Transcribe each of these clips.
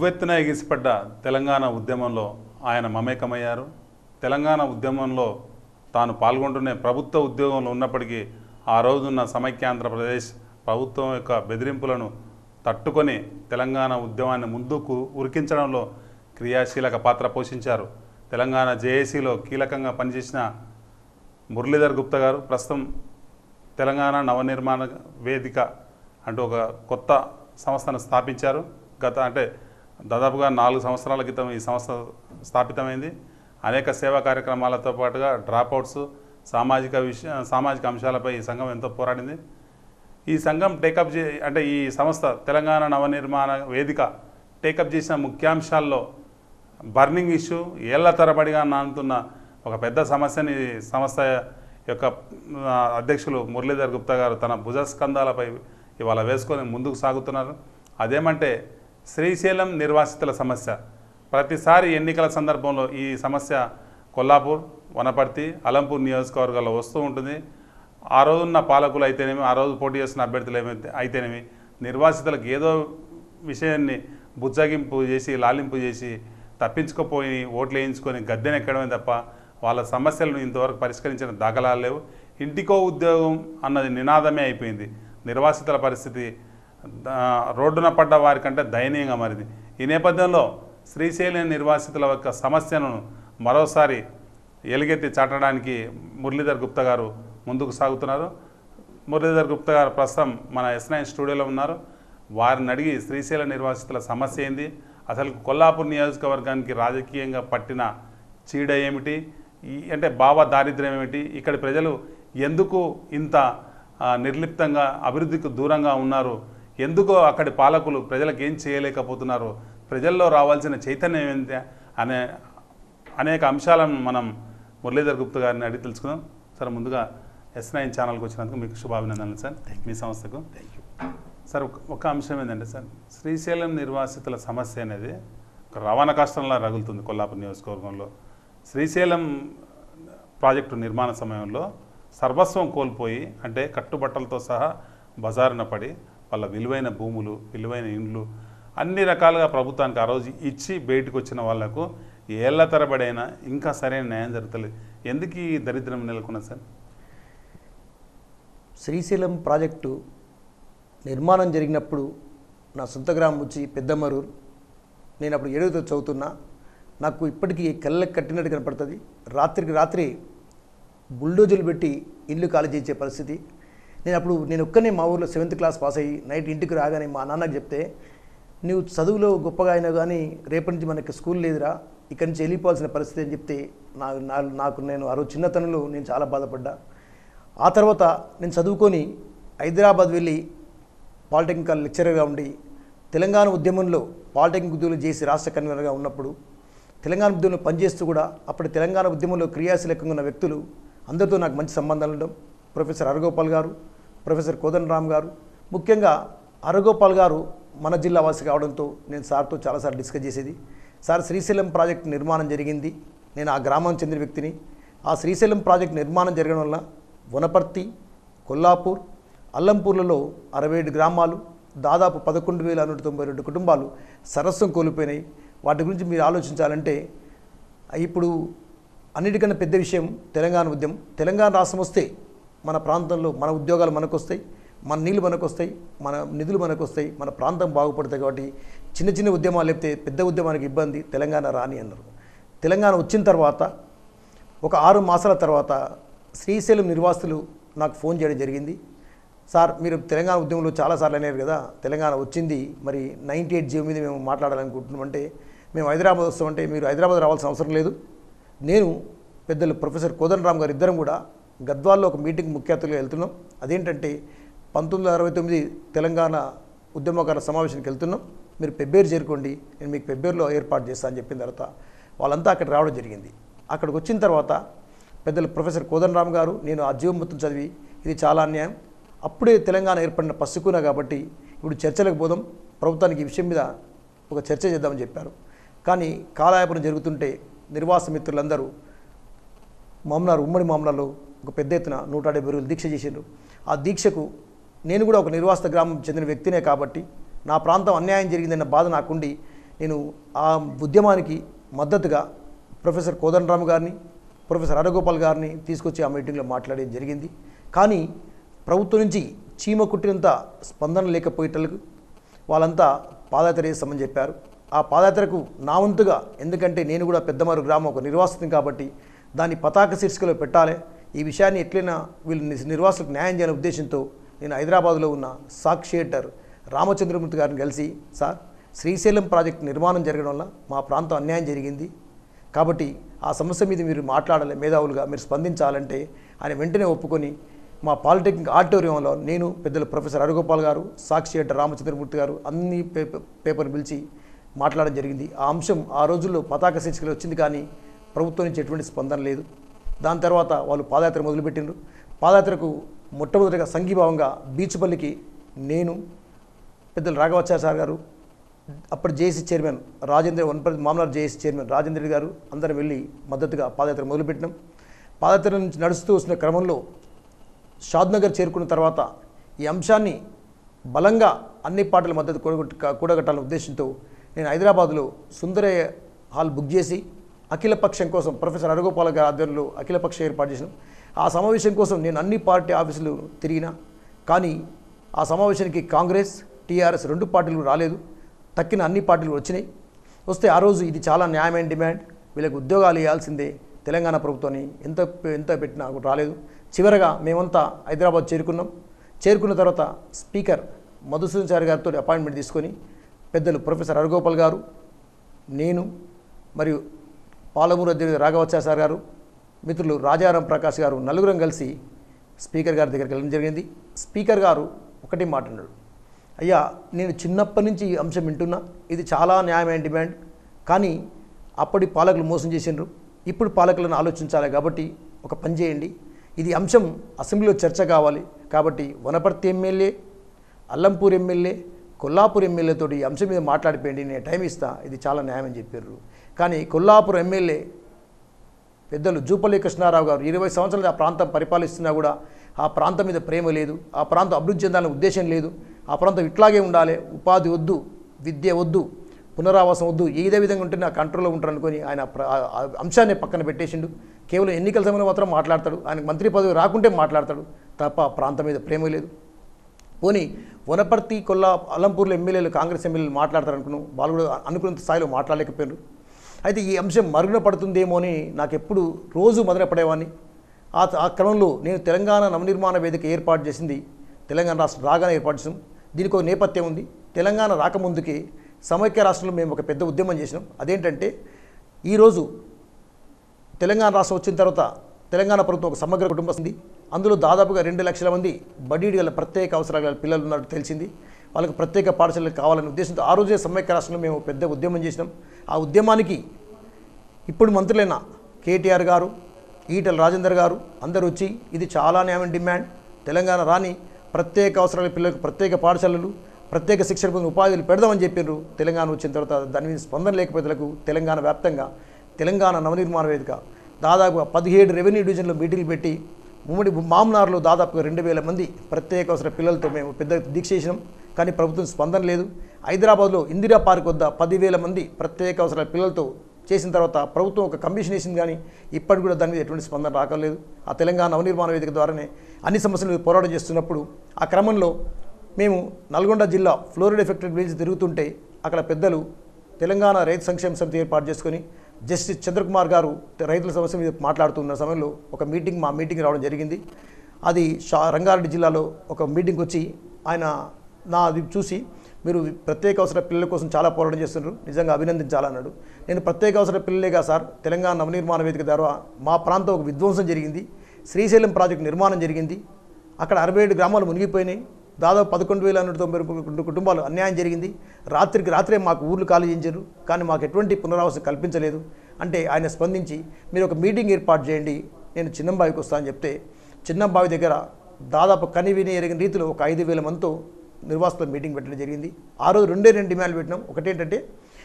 ఉవ్వెత్తున ఎగిసిపడ్డ తెలంగాణ ఉద్యమంలో ఆయన మమేకమయ్యారు తెలంగాణ ఉద్యమంలో తాను పాల్గొంటూనే ప్రభుత్వ ఉద్యోగంలో ఉన్నప్పటికీ ఆ రోజున్న సమైక్యాంధ్రప్రదేశ్ ప్రభుత్వం యొక్క బెదిరింపులను తట్టుకొని తెలంగాణ ఉద్యమాన్ని ముందుకు ఉరికించడంలో క్రియాశీలక పాత్ర పోషించారు తెలంగాణ జేఏసీలో కీలకంగా పనిచేసిన మురళీధర్ గుప్తా గారు ప్రస్తుతం తెలంగాణ నవనిర్మాణ వేదిక అంటూ ఒక కొత్త సంస్థను స్థాపించారు గత అంటే దాదాపుగా నాలుగు సంవత్సరాల క్రితం ఈ సంస్థ స్థాపితమైంది అనేక సేవా కార్యక్రమాలతో పాటుగా డ్రాప్అవుట్స్ సామాజిక విషయ సామాజిక అంశాలపై ఈ సంఘం ఎంతో పోరాడింది ఈ సంఘం టేకప్ చే అంటే ఈ సంస్థ తెలంగాణ నవనిర్మాణ వేదిక టేకప్ చేసిన ముఖ్యాంశాల్లో బర్నింగ్ ఇష్యూ ఏళ్ల తరబడిగా నానుతున్న ఒక పెద్ద సమస్యని సంస్థ యొక్క ఆ, అధ్యక్షులు మురళీధర్ గుప్తా గారు తన భుజస్కంధాలపై ఇవాళ వేసుకొని ముందుకు సాగుతున్నారు అదేమంటే శ్రీశైలం నిర్వాసితుల సమస్య ప్రతిసారి ఎన్నికల సందర్భంలో ఈ సమస్య కొల్లాపూర్ వనపర్తి అలంపూర్ నియోజకవర్గాల్లో వస్తూ ఉంటుంది ఆ రోజున్న పాలకులు అయితేనేమి ఆ రోజు పోటీ చేస్తున్న అభ్యర్థులు ఏమైతే అయితేనేమి నిర్వాసితులకు ఏదో విషయాన్ని బుజ్జగింపు చేసి లాలింపు చేసి తప్పించుకుపోయి ఓట్లు వేయించుకొని గద్దెనెక్కడమే తప్ప వాళ్ళ సమస్యలను ఇంతవరకు పరిష్కరించిన దాఖలాలు లేవు ఇంటికో ఉద్యోగం అన్నది నినాదమే అయిపోయింది నిర్వాసితుల పరిస్థితి దా- రోడ్డున పడ్డ వారికంటే దయనీయంగా మారింది ఈ నేపథ్యంలో శ్రీశైలం నిర్వాసితుల యొక్క సమస్యను మరోసారి ఎలుగెత్తి చాటడానికి మురళీధర్ గుప్తా గారు ముందుకు సాగుతున్నారు మురళీధర్ గుప్తా గారు ప్రస్తుతం మన ఎస్ నైన్ స్టూడియోలో ఉన్నారు వారిని అడిగి శ్రీశైల నిర్వాసితుల సమస్య ఏంది అసలు కొల్లాపూర్ నియోజకవర్గానికి రాజకీయంగా పట్టిన చీడ ఏమిటి ఈ అంటే భావ దారిద్ర్యం ఏమిటి ఇక్కడ ప్రజలు ఎందుకు ఇంత ఆ, నిర్లిప్తంగా అభివృద్ధికి దూరంగా ఉన్నారు ఎందుకు అక్కడి పాలకులు ప్రజలకు ఏం చేయలేకపోతున్నారు ప్రజల్లో రావాల్సిన చైతన్యం ఏంటి అనే అనేక అంశాలను మనం మురళీధర్ గుప్తా గారిని అడిగి తెలుసుకుందాం సార్ ముందుగా ఎస్ నైన్ ఛానల్కి వచ్చినందుకు మీకు శుభాభినందనలు సార్ మీ సంస్థకు సార్ ఒక- ఒక అంశం ఏంటంటే సార్ శ్రీశైలం నిర్వాసితుల సమస్య అనేది ఒక రవాణా కష్టంలా రగులుతుంది కొల్లాపూర్ నియోజకవర్గంలో శ్రీశైలం ప్రాజెక్టు నిర్మాణ సమయంలో సర్వస్వం కోల్పోయి అంటే కట్టుబట్టలతో సహా బజారున పడి వాళ్ళ విలువైన భూములు విలువైన ఇండ్లు అన్ని రకాలుగా ప్రభుత్వానికి ఆ రోజు ఇచ్చి బయటకు వచ్చిన వాళ్లకు ఏళ్ల తరబడైనా ఇంకా సరైన న్యాయం జరుగుతలేదు ఎందుకు ఈ దరిద్రం నెలకొన్నది సార్ శ్రీశైలం ప్రాజెక్టు నిర్మాణం జరిగినప్పుడు నా సొంత గ్రామం వచ్చి పెద్దమరూరు నేను అప్పుడు ఏడవతో చదువుతున్నా నాకు ఇప్పటికీ కళ్ళకి కట్టినట్టు కనపడుతుంది రాత్రికి రాత్రి బుల్డోజర్లు పెట్టి ఇల్లు ఖాళీ చేసే పరిస్థితి నేను అప్పుడు నేను ఒక్కనే మా ఊర్లో సెవెంత్ క్లాస్ పాస్ అయ్యి నైట్ ఇంటికి రాగానే మా నాన్నకి చెప్తే నువ్వు చదువులో గొప్పగా అయినా కానీ రేపటి నుంచి మనకి స్కూల్ లేదురా ఇక్కడి నుంచి వెళ్ళిపోవాల్సిన పరిస్థితి అని చెప్తే నా నా- నాకు నేను ఆ రోజు చిన్నతనంలో నేను చాలా బాధపడ్డా ఆ తర్వాత నేను చదువుకొని హైదరాబాద్ వెళ్ళి పాలిటెక్నికల్ లెక్చరర్గా ఉండి తెలంగాణ ఉద్యమంలో పాలిటెక్నిక్ ఉద్యోగులు చేసి రాష్ట్ర కన్వీనర్గా ఉన్నప్పుడు తెలంగాణ ఉద్యమంలో పనిచేస్తూ కూడా అప్పుడు తెలంగాణ ఉద్యమంలో క్రియాశీలకంగా ఉన్న వ్యక్తులు అందరితో నాకు మంచి సంబంధాలు ఉండడం ప్రొఫెసర్ హరగోపాల్ గారు ప్రొఫెసర్ కోదండరామ్ గారు ముఖ్యంగా హరగోపాల్ గారు మన జిల్లా వాసి కావడంతో నేను సార్తో చాలాసార్లు డిస్కస్ చేసేది సార్ శ్రీశైలం ప్రాజెక్ట్ నిర్మాణం జరిగింది నేను ఆ గ్రామానికి చెందిన వ్యక్తిని ఆ శ్రీశైలం ప్రాజెక్ట్ నిర్మాణం జరగడం వల్ల వనపర్తి కొల్లాపూర్ అల్లంపూర్లలో అరవై ఏడు గ్రామాలు దాదాపు పదకొండు వేల నూట తొంభై రెండు కుటుంబాలు సరస్వం కోల్పోయినాయి వాటి గురించి మీరు ఆలోచించాలంటే ఇప్పుడు అన్నిటికన్నా పెద్ద విషయం తెలంగాణ ఉద్యమం తెలంగాణ రాష్ట్రం వస్తే మన ప్రాంతంలో మన ఉద్యోగాలు మనకు వస్తాయి మన నీళ్ళు మనకు వస్తాయి మన నిధులు మనకు వస్తాయి మన ప్రాంతం బాగుపడుతుంది కాబట్టి చిన్న చిన్న ఉద్యమాలు లేకపోతే పెద్ద ఉద్యమానికి ఇబ్బంది తెలంగాణ రాని అన్నారు తెలంగాణ వచ్చిన తర్వాత ఒక ఆరు మాసాల తర్వాత శ్రీశైలం నిర్వాసులు నాకు ఫోన్ చేయడం జరిగింది సార్ మీరు తెలంగాణ ఉద్యమంలో చాలాసార్లు అనేరు కదా తెలంగాణ వచ్చింది మరి నైంటీ ఎయిట్ జీవో మీద మేము మాట్లాడాలనుకుంటున్నామంటే మేము హైదరాబాద్ వస్తామంటే మీరు హైదరాబాద్ రావాల్సిన అవసరం లేదు నేను పెద్దలు ప్రొఫెసర్ కోదండరామ్ గారు ఇద్దరం కూడా గద్వాల్లో ఒక మీటింగ్ ముఖ్య అతిథిగా వెళ్తున్నాం అదేంటంటే పంతొమ్మిది వందల అరవై తొమ్మిది తెలంగాణ ఉద్యమకారుల సమావేశానికి వెళ్తున్నాం మీరు పెబ్బేరు చేరుకోండి నేను మీకు పెబ్బేరులో ఏర్పాటు చేస్తాను అని చెప్పిన తర్వాత వాళ్ళంతా అక్కడ రావడం జరిగింది అక్కడికి వచ్చిన తర్వాత పెద్దలు ప్రొఫెసర్ కోదండరామ్ గారు నేను ఆ జీవం మొత్తం చదివి ఇది చాలా అన్యాయం అప్పుడే తెలంగాణ ఏర్పడిన పసుకున కాబట్టి ఇప్పుడు చర్చలకు పోదాం ప్రభుత్వానికి ఈ విషయం మీద ఒక చర్చ చేద్దామని చెప్పారు కానీ కాలయాపన జరుగుతుంటే నిర్వాస మిత్రులందరూ మామనార్ ఉమ్మడి మామనార్లో ఒక పెద్ద ఎత్తున నూట డెబ్బై రోజులు దీక్ష చేసిండ్రు ఆ దీక్షకు నేను కూడా ఒక నిర్వాసిత గ్రామం చెందిన వ్యక్తినే కాబట్టి నా ప్రాంతం అన్యాయం జరిగిందన్న బాధ నాకుండి నేను ఆ ఉద్యమానికి మద్దతుగా ప్రొఫెసర్ కోదండరామ్ గారిని ప్రొఫెసర్ హరగోపాల్ గారిని తీసుకొచ్చి ఆ మీటింగ్లో మాట్లాడేది జరిగింది కానీ ప్రభుత్వం నుంచి చీమ కుట్టినంత స్పందన లేకపోయేటలకు వాళ్ళంతా పాదయాత్ర చేస్తామని చెప్పారు ఆ పాదయాత్రకు నా వంతుగా ఎందుకంటే నేను కూడా పెద్దమారు గ్రామం ఒక నిర్వాసితం కాబట్టి దాన్ని పతాక శీర్షికలో పెట్టాలి ఈ విషయాన్ని ఎట్లయినా వీళ్ళు ని- నిర్వాసులకు న్యాయం చేయాలనే ఉద్దేశంతో నేను హైదరాబాద్లో ఉన్న సాక్షి థియేటర్ రామచంద్రమూర్తి గారిని కలిసి సార్ శ్రీశైలం ప్రాజెక్టు నిర్మాణం జరగడం వల్ల మా ప్రాంతం అన్యాయం జరిగింది కాబట్టి ఆ సమస్య మీద మీరు మాట్లాడాలి మేధావులుగా మీరు స్పందించాలంటే ఆయన వెంటనే ఒప్పుకొని మా పాలిటెక్నిక్ ఆడిటోరియంలో నేను పెద్దలు ప్రొఫెసర్ హరగోపాల్ గారు సాక్షి అంటే రామచంద్రమూర్తి గారు అన్ని పేపర్ పేపర్ పిలిచి మాట్లాడడం జరిగింది ఆ అంశం ఆ రోజుల్లో పతాక శీర్షికలు వచ్చింది కానీ ప్రభుత్వం నుంచి ఎటువంటి స్పందన లేదు దాని తర్వాత వాళ్ళు పాదయాత్ర మొదలుపెట్టిండ్రు పాదయాత్రకు మొట్టమొదటిగా సంఘీభావంగా బీచ్పల్లికి నేను పెద్దలు రాఘవాచార్య సార్ గారు అప్పటి జేఏసీ చైర్మన్ రాజేంద్ర వనపర్తి మామలార్ జేఏసీ చైర్మన్ రాజేంద్ర రెడ్డి గారు అందరం వెళ్ళి మద్దతుగా పాదయాత్ర మొదలుపెట్టినాం పాదయాత్ర నుంచి నడుస్తూ వస్తున్న క్రమంలో షాద్నగర్ చేరుకున్న తర్వాత ఈ అంశాన్ని బలంగా అన్ని పార్టీల మద్దతు కూడగొట్టు కూడగట్టాలనే ఉద్దేశంతో నేను హైదరాబాద్లో సుందరయ్య హాల్ బుక్ చేసి అఖిల పక్షం కోసం ప్రొఫెసర్ హరగోపాల్ గారి ఆధ్వర్యంలో అఖిల పక్షం ఏర్పాటు చేసినాం ఆ సమావేశం కోసం నేను అన్ని పార్టీ ఆఫీసులు తిరిగినా కానీ ఆ సమావేశానికి కాంగ్రెస్ టీఆర్ఎస్ రెండు పార్టీలు రాలేదు తక్కిన అన్ని పార్టీలు వచ్చినాయి వస్తే ఆ రోజు ఇది చాలా న్యాయమైన డిమాండ్ వీళ్ళకి ఉద్యోగాలు ఇవ్వాల్సిందే తెలంగాణ ప్రభుత్వాన్ని ఎంత ఎంత పెట్టినా కూడా రాలేదు చివరగా మేమంతా హైదరాబాద్ చేరుకున్నాం చేరుకున్న తర్వాత స్పీకర్ మధుసూదన్ చారి గారితో అపాయింట్మెంట్ తీసుకొని పెద్దలు ప్రొఫెసర్ హరగోపాల్ గారు నేను మరియు పాలమూరు అధ్యక్షుడు రాఘవాచార్య సార్ గారు మిత్రులు రాజారాం ప్రకాష్ గారు నలుగురం కలిసి స్పీకర్ గారి దగ్గరికి వెళ్ళడం జరిగింది స్పీకర్ గారు ఒకటి మాట అన్నాడు అయ్యా నేను చిన్నప్పటి నుంచి ఈ అంశం వింటున్నా ఇది చాలా న్యాయమైన డిమాండ్ కానీ అప్పటి పాలకులు మోసం చేసిండ్రు ఇప్పుడు పాలకులను ఆలోచించాలి కాబట్టి ఒక పని చేయండి ఇది అంశం అసెంబ్లీలో చర్చ కావాలి కాబట్టి వనపర్తి ఎమ్మెల్యే అల్లంపూర్ ఎమ్మెల్యే కొల్లాపూర్ ఎమ్మెల్యేతో ఈ అంశం మీద మాట్లాడిపోయింది నేను టైం ఇస్తా ఇది చాలా న్యాయం అని చెప్పారు కానీ కొల్లాపూర్ ఎమ్మెల్యే పెద్దలు జూపల్లి కృష్ణారావు గారు ఇరవై సంవత్సరాలు ఆ ప్రాంతం పరిపాలిస్తున్నా కూడా ఆ ప్రాంతం మీద ప్రేమ లేదు ఆ ప్రాంతం అభివృద్ధి చెందాలనే ఉద్దేశం లేదు ఆ ప్రాంతం ఇట్లాగే ఉండాలి ఉపాధి వద్దు విద్య వద్దు పునరావాసం వద్దు ఏదే విధంగా ఉంటే నా కంట్రోల్లో ఉంటారు అనుకొని ఆయన ప్ర- ఆ- ఆ అంశాన్ని పక్కన పెట్టేసిండు కేవలం ఎన్నికల సమయంలో మాత్రం మాట్లాడతాడు ఆయనకు మంత్రి పదవి రాకుంటే మాట్లాడతాడు తప్ప ఆ ప్రాంతం మీద ప్రేమ లేదు పోనీ వనపర్తి కొల్లా అలంపూర్లో ఎమ్మెల్యేలు కాంగ్రెస్ ఎమ్మెల్యేలు మాట్లాడతారు అనుకున్నాం వాళ్ళు కూడా అనుకున్నంత స్థాయిలో మాట్లాడలేకపోయారు అయితే ఈ అంశం మరుగున పడుతుందేమో అని నాకు ఎప్పుడు రోజు మదన పడేవాడిని ఆ ఆ క్రమంలో నేను తెలంగాణ నవనిర్మాణ వేదిక ఏర్పాటు చేసింది తెలంగాణ రాష్ట్రం రాగానే ఏర్పాటు చేసాం దీనికి ఒక నేపథ్యం ఉంది తెలంగాణ రాకముందుకే సమైక్య రాష్ట్రంలో మేము ఒక పెద్ద ఉద్యమం చేసినాం అదేంటంటే ఈరోజు తెలంగాణ రాష్ట్రం వచ్చిన తర్వాత తెలంగాణ ప్రభుత్వం ఒక సమగ్ర కుటుంబం ఉంది అందులో దాదాపుగా రెండు లక్షల మంది బడీడి గల ప్రత్యేక అవసరాలు గల పిల్లలు ఉన్నట్టు తెలిసింది వాళ్ళకి ప్రత్యేక పాఠశాలలు కావాలనే ఉద్దేశంతో ఆ రోజే సమైక్య రాష్ట్రంలో మేము ఒక పెద్ద ఉద్యమం చేసినాం ఆ ఉద్యమానికి ఇప్పుడు మంత్రులైన కేటీఆర్ గారు ఈటల రాజేందర్ గారు అందరూ వచ్చి ఇది చాలా న్యాయం డిమాండ్ తెలంగాణ రాని ప్రత్యేక అవసరాల పిల్లలకు ప్రత్యేక పాఠశాలలు ప్రత్యేక శిక్షణ పొందిన ఉపాధులు పెడదామని చెప్పారు తెలంగాణ వచ్చిన తర్వాత దాని మీద స్పందన లేకపోయేలకు తెలంగాణ వ్యాప్తంగా తెలంగాణ నవనిర్మాణ వేదిక దాదాపుగా పదిహేడు రెవెన్యూ డివిజన్లో మీటింగ్లు పెట్టి ఉమ్మడి మామనార్లో దాదాపుగా రెండు వేల మంది ప్రత్యేక అవసర పిల్లలతో మేము పెద్ద దీక్ష చేసినాం కానీ ప్రభుత్వం స్పందన లేదు హైదరాబాద్లో ఇందిరా పార్క్ వద్ద పదివేల మంది ప్రత్యేక అవసరాల పిల్లలతో చేసిన తర్వాత ప్రభుత్వం ఒక కమిషన్ వేసింది కానీ ఇప్పటికి కూడా దాని మీద ఎటువంటి స్పందన రాకలేదు ఆ తెలంగాణ నవనిర్మాణ వేదిక ద్వారానే అన్ని సమస్యల మీద పోరాటం చేస్తున్నప్పుడు ఆ క్రమంలో మేము నల్గొండ జిల్లా ఫ్లోరిడ్ ఎఫెక్టెడ్ విలేజ్ తిరుగుతుంటే అక్కడ పెద్దలు తెలంగాణ రైతు సంక్షేమ సమితి ఏర్పాటు చేసుకొని జస్టిస్ చంద్రకుమార్ గారు రైతుల సమస్య మీద మాట్లాడుతున్న సమయంలో ఒక మీటింగ్ మా మీటింగ్ రావడం జరిగింది అది షా రంగారెడ్డి జిల్లాలో ఒక మీటింగ్ వచ్చి ఆయన నా అది చూసి మీరు ప్రత్యేక అవసర పిల్లల కోసం చాలా పోరాటం చేస్తున్నారు నిజంగా అభినందించాలన్నాడు నేను ప్రత్యేక అవసర పిల్లలేగా సార్ తెలంగాణ నవనిర్మాణ వేదిక ద్వారా మా ప్రాంతం ఒక విధ్వంసం జరిగింది శ్రీశైలం ప్రాజెక్టు నిర్మాణం జరిగింది అక్కడ అరవై ఏడు గ్రామాలు మునిగిపోయినాయి దాదాపు పదకొండు వేల నూట తొంభై రెండు కుటుంబాలు అన్యాయం జరిగింది రాత్రికి రాత్రే మాకు ఊర్లు ఖాళీ చేయించారు కానీ మాకు ఎటువంటి పునరావాసం కల్పించలేదు అంటే ఆయన స్పందించి మీరు ఒక మీటింగ్ ఏర్పాటు చేయండి నేను చిన్నంబావికి వస్తానని చెప్తే చిన్నంబావి దగ్గర దాదాపు కని విని ఎరిగిన రీతిలో ఒక ఐదు వేల మందితో నిర్వాసితుల మీటింగ్ పెట్టడం జరిగింది ఆ రోజు రెండే రెండు డిమాండ్లు పెట్టినాం ఒకటేంటంటే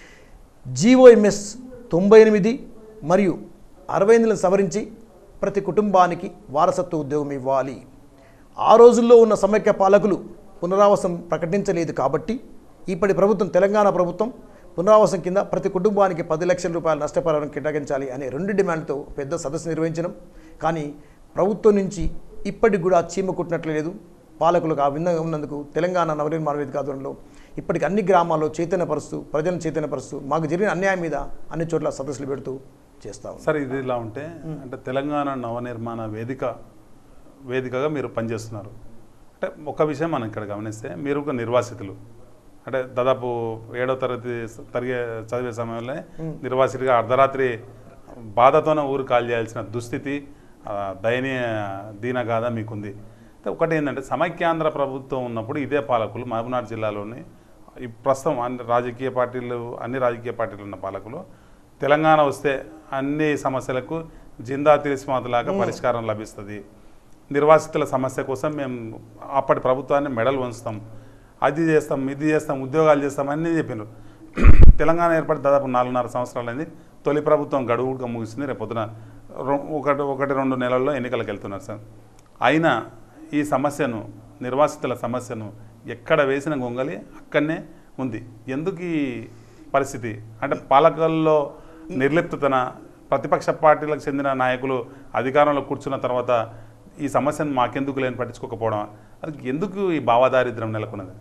జీఓఎంఎస్ తొంభై ఎనిమిది మరియు అరవై ఎనిమిదిలను సవరించి ప్రతి కుటుంబానికి వారసత్వ ఉద్యోగం ఇవ్వాలి ఆ రోజుల్లో ఉన్న సమైక్య పాలకులు పునరావాసం ప్రకటించలేదు కాబట్టి ఇప్పటి ప్రభుత్వం తెలంగాణ ప్రభుత్వం పునరావాసం కింద ప్రతి కుటుంబానికి పది లక్షల రూపాయల నష్టపరిహారం కేటాయించాలి అనే రెండు డిమాండ్తో పెద్ద సదస్సు నిర్వహించడం కానీ ప్రభుత్వం నుంచి ఇప్పటికి కూడా చీమ కుట్టినట్లు లేదు పాలకులకు ఆ విధంగా ఉన్నందుకు తెలంగాణ నవనిర్మాణ వేదిక ఆధ్వర్యంలో ఇప్పటికి అన్ని గ్రామాల్లో చైతన్యపరుస్తూ ప్రజలను చైతన్యపరుస్తూ మాకు జరిగిన అన్యాయం మీద అన్ని చోట్ల సదస్సులు పెడుతూ చేస్తాం సార్ ఇది ఇలా ఉంటే అంటే తెలంగాణ నవనిర్మాణ వేదిక వేదికగా మీరు పనిచేస్తున్నారు అంటే ఒక విషయం మనం ఇక్కడ గమనిస్తే మీరు ఒక నిర్వాసితులు అంటే దాదాపు ఏడో తరగతి స- తరిగే చదివే సమయంలో నిర్వాసితుడిగా అర్ధరాత్రి బాధతోనే ఊరు కాల్ చేయాల్సిన దుస్థితి ఆ, దయనీయ దీనగాథ మీకుంది అయితే ఒకటి ఏంటంటే సమైక్యాంధ్ర ప్రభుత్వం ఉన్నప్పుడు ఇదే పాలకులు మహబూబ్నగర్ జిల్లాలోని ఈ ప్రస్తుతం అన్ని రాజకీయ పార్టీలు అన్ని రాజకీయ పార్టీలు ఉన్న పాలకులు తెలంగాణ వస్తే అన్ని సమస్యలకు జిందా తిరిసిమాతలాగా పరిష్కారం లభిస్తుంది నిర్వాసితుల సమస్య కోసం మేము అప్పటి ప్రభుత్వాన్ని మెడలు వంచుతాం అది చేస్తాం ఇది చేస్తాం ఉద్యోగాలు చేస్తాం అన్నీ చెప్పినారు తెలంగాణ ఏర్పడి దాదాపు నాలుగున్నర సంవత్సరాలైంది తొలి ప్రభుత్వం గడువుగా ముగిసింది రేపు పొద్దున రొ- ఒకటి ఒకటి రెండు నెలల్లో ఎన్నికలకు వెళ్తున్నారు సార్ అయినా ఈ సమస్యను నిర్వాసితుల సమస్యను ఎక్కడ వేసిన గొంగలి అక్కడనే ఉంది ఎందుకు ఈ పరిస్థితి అంటే పాలకుల్లో నిర్లిప్తతన ప్రతిపక్ష పార్టీలకు చెందిన నాయకులు అధికారంలో కూర్చున్న తర్వాత ఈ సమస్యను మాకెందుకు లేని పట్టించుకోకపోవడం అది ఎందుకు ఈ భావదారిద్ర్యం నెలకొన్నది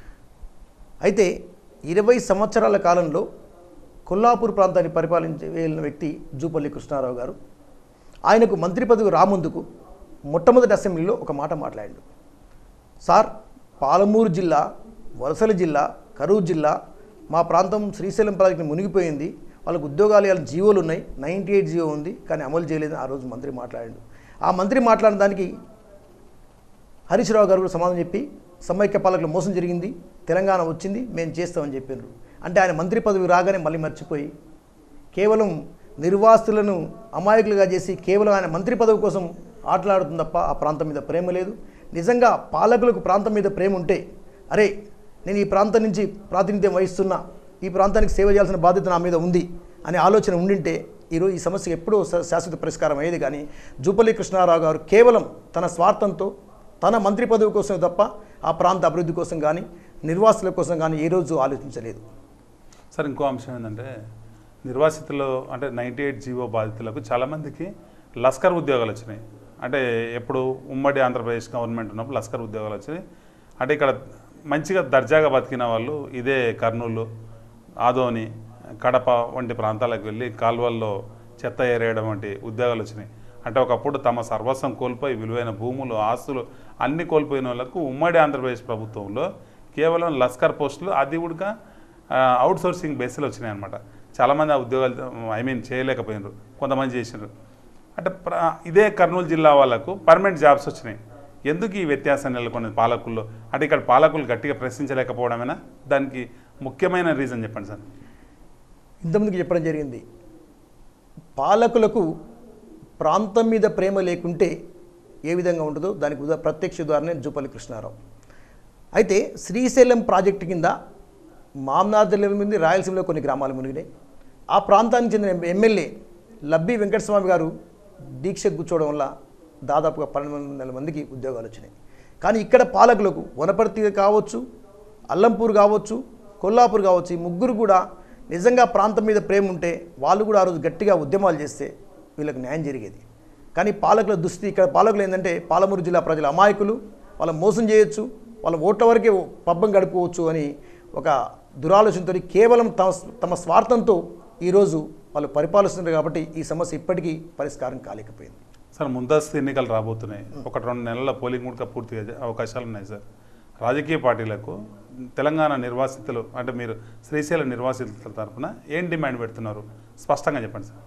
అయితే ఇరవై సంవత్సరాల కాలంలో కొల్లాపూర్ ప్రాంతాన్ని పరిపాలించే వెళ్ళిన వ్యక్తి జూపల్లి కృష్ణారావు గారు ఆయనకు మంత్రి పదవి రాముందుకు మొట్టమొదటి అసెంబ్లీలో ఒక మాట మాట్లాడాడు సార్ పాలమూరు జిల్లా వలసల జిల్లా కరూరు జిల్లా మా ప్రాంతం శ్రీశైలం ప్రాజెక్టు మునిగిపోయింది వాళ్ళకు ఉద్యోగాలు ఇవ్వాలి జీవోలు ఉన్నాయి నైంటీ ఎయిట్ జీవో ఉంది కానీ అమలు చేయలేదని ఆ రోజు మంత్రి మాట్లాడాడు ఆ మంత్రి మాట్లాడిన దానికి హరీష్ రావు గారు కూడా సమాధానం చెప్పి సమైక్య పాలకులు మోసం జరిగింది తెలంగాణ వచ్చింది మేము చేస్తామని చెప్పారు అంటే ఆయన మంత్రి పదవి రాగానే మళ్ళీ మర్చిపోయి కేవలం నిర్వాసితులను అమాయకులుగా చేసి కేవలం ఆయన మంత్రి పదవి కోసం ఆటలాడుతుంది తప్ప ఆ ప్రాంతం మీద ప్రేమ లేదు నిజంగా పాలకులకు ప్రాంతం మీద ప్రేమ ఉంటే అరే నేను ఈ ప్రాంతం నుంచి ప్రాతినిధ్యం వహిస్తున్నా ఈ ప్రాంతానికి సేవ చేయాల్సిన బాధ్యత నా మీద ఉంది అనే ఆలోచన ఉండింటే ఈరోజు ఈ సమస్య ఎప్పుడూ శా- శాశ్వత పరిష్కారం అయ్యేది కానీ జూపల్లి కృష్ణారావు గారు కేవలం తన స్వార్థంతో తన మంత్రి పదవి కోసం తప్ప ఆ ప్రాంత అభివృద్ధి కోసం కానీ నిర్వాసుల కోసం కానీ ఏ రోజు ఆలోచించలేదు సార్ ఇంకో అంశం ఏంటంటే నిర్వాసితులు అంటే నైంటీ ఎయిట్ జీవో బాధితులకు చాలామందికి లస్కర్ ఉద్యోగాలు వచ్చినాయి అంటే ఎప్పుడు ఉమ్మడి ఆంధ్రప్రదేశ్ గవర్నమెంట్ ఉన్నప్పుడు లస్కర్ ఉద్యోగాలు వచ్చినాయి అంటే ఇక్కడ మంచిగా దర్జాగా బతికిన వాళ్ళు ఇదే కర్నూలు ఆదోని కడప వంటి ప్రాంతాలకు వెళ్ళి కాలువల్లో చెత్త ఏరేయడం వంటి ఉద్యోగాలు వచ్చినాయి అంటే ఒకప్పుడు తమ సర్వస్వం కోల్పోయి విలువైన భూములు ఆస్తులు అన్ని కోల్పోయిన వాళ్ళకు ఉమ్మడి ఆంధ్రప్రదేశ్ ప్రభుత్వంలో కేవలం లస్కర్ పోస్టులు అది కూడా అవుట్ సోర్సింగ్ బేస్లో వచ్చినాయి అనమాట చాలామంది ఆ ఉద్యోగాలు ఐ మీన్ చేయలేకపోయినారు కొంతమంది చేసినారు అంటే ప్ర- ఇదే కర్నూలు జిల్లా వాళ్ళకు పర్మనెంట్ జాబ్స్ వచ్చినాయి ఎందుకు ఈ వ్యత్యాసం నెలకొన్నది పాలకుల్లో అంటే ఇక్కడ పాలకులు గట్టిగా ప్రశ్నించలేకపోవడమేనా దానికి ముఖ్యమైన రీజన్ చెప్పండి సార్ ఇంతకుముందుకు చెప్పడం జరిగింది పాలకులకు ప్రాంతం మీద ప్రేమ లేకుంటే ఏ విధంగా ఉంటుందో దానికి ఉదా ప్రత్యక్ష ఉదాహరణ జూపల్లి కృష్ణారావు అయితే శ్రీశైలం ప్రాజెక్టు కింద మామనార్ జిల్లా మీద రాయలసీమలో కొన్ని గ్రామాలు మునిగినాయి ఆ ప్రాంతానికి చెందిన ఎమ్మెల్యే లబ్బి వెంకటస్వామి గారు దీక్ష కూర్చోవడం వల్ల దాదాపుగా పన్నెండు వందల మందికి ఉద్యోగాలు వచ్చినాయి కానీ ఇక్కడ పాలకులకు వనపర్తి కావచ్చు అల్లంపూర్ కావచ్చు కొల్లాపూర్ కావచ్చు ఈ ముగ్గురు కూడా నిజంగా ప్రాంతం మీద ప్రేమ ఉంటే వాళ్ళు కూడా ఆ రోజు గట్టిగా ఉద్యమాలు చేస్తే వీళ్ళకి న్యాయం జరిగేది కానీ పాలకుల దుస్థితి ఇక్కడ పాలకులు ఏంటంటే పాలమూరు జిల్లా ప్రజల అమాయకులు వాళ్ళ మోసం చేయొచ్చు వాళ్ళ ఓట్ల వరకే పబ్బం గడుపుకోవచ్చు అని ఒక దురాలోచనతో కేవలం తమ తమ స్వార్థంతో ఈరోజు వాళ్ళు పరిపాలిస్తున్నారు కాబట్టి ఈ సమస్య ఇప్పటికీ పరిష్కారం కాలేకపోయింది సార్ ముందస్తు ఎన్నికలు రాబోతున్నాయి ఒకటి రెండు నెలల పోలింగ్ కూడా పూర్తిగా జ- అవకాశాలు ఉన్నాయి సార్ రాజకీయ పార్టీలకు తెలంగాణ నిర్వాసితులు అంటే మీరు శ్రీశైలం నిర్వాసితుల తరఫున ఏం డిమాండ్ పెడుతున్నారు స్పష్టంగా చెప్పండి సార్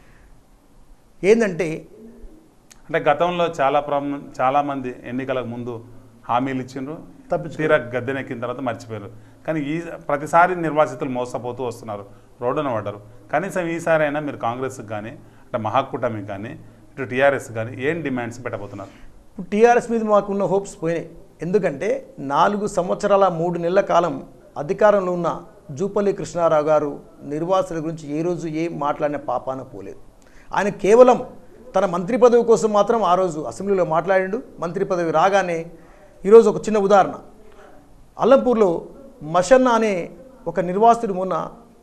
ఏంటంటే అంటే గతంలో చాలా ప్రాబ్లం చాలామంది ఎన్నికలకు ముందు హామీలు ఇచ్చిండ్రు తప్పించుకున్నారు. తీరా గద్దెనెక్కిన తర్వాత మర్చిపోయారు కానీ ఈ ప్రతిసారి నిర్వాసితులు మోసపోతూ వస్తున్నారు రోడ్డున పడ్డారు కనీసం ఈసారి అయినా మీరు కాంగ్రెస్కి కానీ అంటే మహాకూటమికి కానీ ఇటు టీఆర్ఎస్ కానీ ఏం డిమాండ్స్ పెట్టబోతున్నారు ఇప్పుడు టీఆర్ఎస్ మీద మాకున్న హోప్స్ పోయినాయి ఎందుకంటే నాలుగు సంవత్సరాల మూడు నెలల కాలం అధికారంలో ఉన్న జూపల్లి కృష్ణారావు గారు నిర్వాసుల గురించి ఏ రోజు ఏం మాట్లాడిన పాపాన పోలేదు ఆయన కేవలం తన మంత్రి పదవి కోసం మాత్రం ఆ రోజు అసెంబ్లీలో మాట్లాడిండు మంత్రి పదవి రాగానే ఈరోజు ఒక చిన్న ఉదాహరణ అల్లంపూర్లో మషన్న అనే ఒక నిర్వాసితుడు మొన్న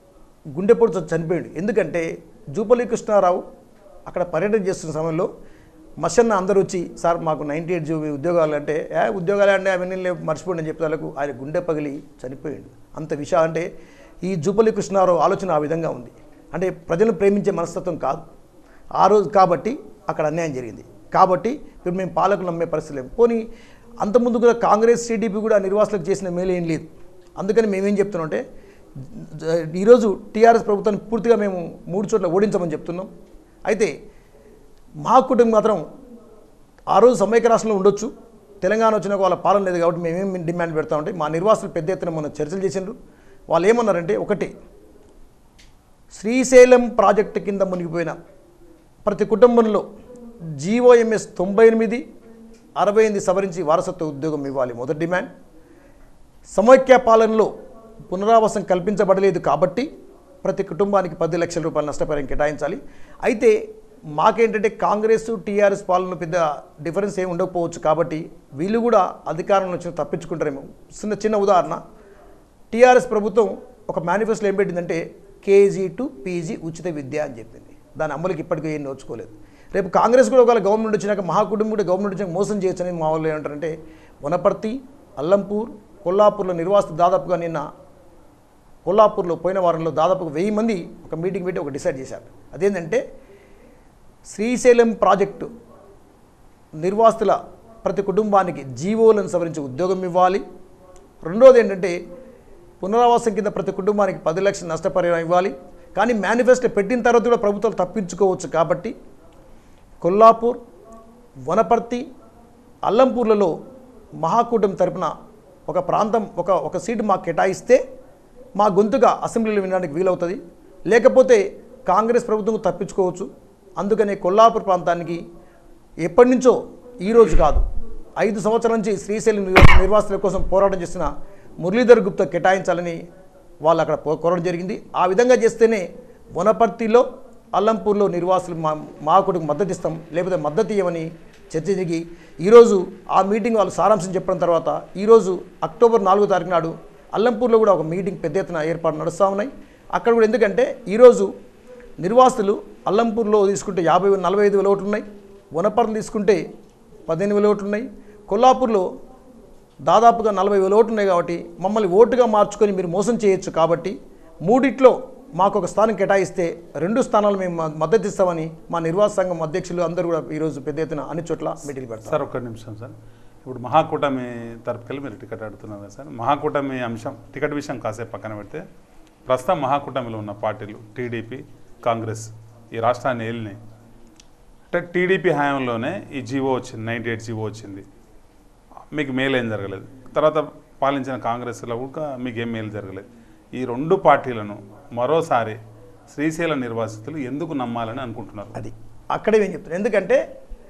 గుండెపోటు వచ్చి చనిపోయాడు ఎందుకంటే జూపల్లి కృష్ణారావు అక్కడ పర్యటన చేస్తున్న సమయంలో మసన్న అందరూ వచ్చి సార్ మాకు నైంటీ ఎయిట్ జూ ఉద్యోగాలు అంటే ఏ ఉద్యోగాలు అంటే అవన్నీ లేవు మర్చిపోండి అని చెప్పేందుకు ఆయన గుండె పగిలి చనిపోయాడు అంత విషయం అంటే ఈ జూపల్లి కృష్ణారావు ఆలోచన ఆ విధంగా ఉంది అంటే ప్రజలను ప్రేమించే మనస్తత్వం కాదు ఆ రోజు కాబట్టి అక్కడ అన్యాయం జరిగింది కాబట్టి ఇప్పుడు మేము పాలకులు నమ్మే పరిస్థితి లేవు పోనీ అంతకుముందు కూడా కాంగ్రెస్ టీడీపీ కూడా నిర్వాసులకు చేసిన మేలు ఏం లేదు అందుకని మేమేం చెప్తున్నాం అంటే జ- ఈరోజు టీఆర్ఎస్ ప్రభుత్వాన్ని పూర్తిగా మేము మూడు చోట్ల ఓడించమని చెప్తున్నాం అయితే మా కుటుంబం మాత్రం ఆ రోజు సమైక్య రాష్ట్రంలో ఉండొచ్చు తెలంగాణ వచ్చినాక వాళ్ళ పాలన లేదు కాబట్టి మేమేం డిమాండ్ పెడతామంటే మా నిర్వాసులు పెద్ద ఎత్తున మొన్న చర్చలు చేసిండ్రు వాళ్ళు ఏమన్నారంటే ఒకటి శ్రీశైలం ప్రాజెక్టు కింద మునిగిపోయిన ప్రతి కుటుంబంలో జీఓఎంఎస్ తొంభై ఎనిమిది అరవై ఎనిమిది సవరించి వారసత్వ ఉద్యోగం ఇవ్వాలి మొదటి డిమాండ్ సమైక్య పాలనలో పునరావాసం కల్పించబడలేదు కాబట్టి ప్రతి కుటుంబానికి పది లక్షల రూపాయల నష్టపరిహారం కేటాయించాలి అయితే మాకేంటంటే కాంగ్రెస్ టీఆర్ఎస్ పాలన పెద్ద డిఫరెన్స్ ఏమి ఉండకపోవచ్చు కాబట్టి వీళ్ళు కూడా అధికారంలో వచ్చిన తప్పించుకుంటారేమో చిన్న చిన్న ఉదాహరణ టీఆర్ఎస్ ప్రభుత్వం ఒక మేనిఫెస్టోలో ఏం పెట్టిందంటే కేజీ టు పీజీ ఉచిత విద్య అని చెప్పింది దాని అమలుకి ఇప్పటికీ ఏం నోచుకోలేదు రేపు కాంగ్రెస్ కూడా ఒకవేళ గవర్నమెంట్ వచ్చినాక మహాకుటుంబం కూడా గవర్నమెంట్ వచ్చినాక మోసం చేయొచ్చని మా వాళ్ళు ఏమంటారంటే వనపర్తి అల్లంపూర్ కొల్లాపూర్లో నిర్వాసిత దాదాపుగా నిన్న కొల్లాపూర్లో పోయిన వారంలో దాదాపు వెయ్యి మంది ఒక మీటింగ్ పెట్టి ఒక డిసైడ్ చేశారు అదేంటంటే శ్రీశైలం ప్రాజెక్టు నిర్వాసితుల ప్రతి కుటుంబానికి జీవోలను సవరించి ఉద్యోగం ఇవ్వాలి రెండోది ఏంటంటే పునరావాసం కింద ప్రతి కుటుంబానికి పది లక్షల నష్టపరిహారం ఇవ్వాలి కానీ మేనిఫెస్టో పెట్టిన తర్వాత కూడా ప్రభుత్వాలు తప్పించుకోవచ్చు కాబట్టి కొల్లాపూర్ వనపర్తి అల్లంపూర్లలో మహాకూటమి తరపున ఒక ప్రాంతం ఒక ఒక సీటు మాకు కేటాయిస్తే మా గొంతుగా అసెంబ్లీలో వినడానికి వీలవుతుంది లేకపోతే కాంగ్రెస్ ప్రభుత్వం తప్పించుకోవచ్చు అందుకనే కొల్లాపూర్ ప్రాంతానికి ఎప్పటి నుంచో ఈరోజు కాదు ఐదు సంవత్సరాల నుంచి శ్రీశైలం నిర్వా- నిర్వాసితుల కోసం పోరాటం చేసిన మురళీధర్ గుప్తా కేటాయించాలని వాళ్ళు అక్కడ పో- కోరడం జరిగింది ఆ విధంగా చేస్తేనే వనపర్తిలో అల్లంపూర్లో నిర్వాసులు మా మా కొడుకు మద్దతు ఇస్తాం లేకపోతే మద్దతు ఇవ్వమని చర్చ జరిగి ఈరోజు ఆ మీటింగ్ వాళ్ళు సారాంశం చెప్పిన తర్వాత ఈరోజు అక్టోబర్ నాలుగో తారీఖు నాడు అల్లంపూర్లో కూడా ఒక మీటింగ్ పెద్ద ఎత్తున ఏర్పాటు నడుస్తూ ఉన్నాయి అక్కడ కూడా ఎందుకంటే ఈరోజు నిర్వాసితులు అల్లంపూర్లో తీసుకుంటే యాభై నలభై ఐదు వేల ఓట్లు ఉన్నాయి వనపర్లు తీసుకుంటే పదిహేను వేల ఓట్లు ఉన్నాయి కొల్లాపూర్లో దాదాపుగా నలభై వేల ఓట్లు ఉన్నాయి కాబట్టి మమ్మల్ని ఓటుగా మార్చుకొని మీరు మోసం చేయొచ్చు కాబట్టి మూడిట్లో మాకు ఒక స్థానం కేటాయిస్తే రెండు స్థానాలు మేము మ- మద్దతు ఇస్తామని మా నిర్వాహక సంఘం అధ్యక్షులు అందరూ కూడా ఈరోజు పెద్ద ఎత్తున అన్ని చోట్ల మీటింగ్ పెడతారు సార్ ఒక్క నిమిషం సార్ ఇప్పుడు మహాకూటమి తరపుకెళ్ళి మీరు టికెట్ అడుగుతున్నారు కదా సార్ మహాకూటమి అంశం టికెట్ విషయం కాసేపు పక్కన పెడితే ప్రస్తుతం మహాకూటమిలో ఉన్న పార్టీలు టీడీపీ కాంగ్రెస్ ఈ రాష్ట్రాన్ని ఏలినాయి అంటే టీడీపీ హయాంలోనే ఈ జీవో వచ్చింది నైంటీ ఎయిట్ జీవో వచ్చింది మీకు మేలు ఏం జరగలేదు తర్వాత పాలించిన కాంగ్రెస్లో కూడా మీకు ఏం మేలు జరగలేదు ఈ రెండు పార్టీలను మరోసారి శ్రీశైల నిర్వాసితులు ఎందుకు నమ్మాలని అనుకుంటున్నారు అది అక్కడే ఏం చెప్తాను ఎందుకంటే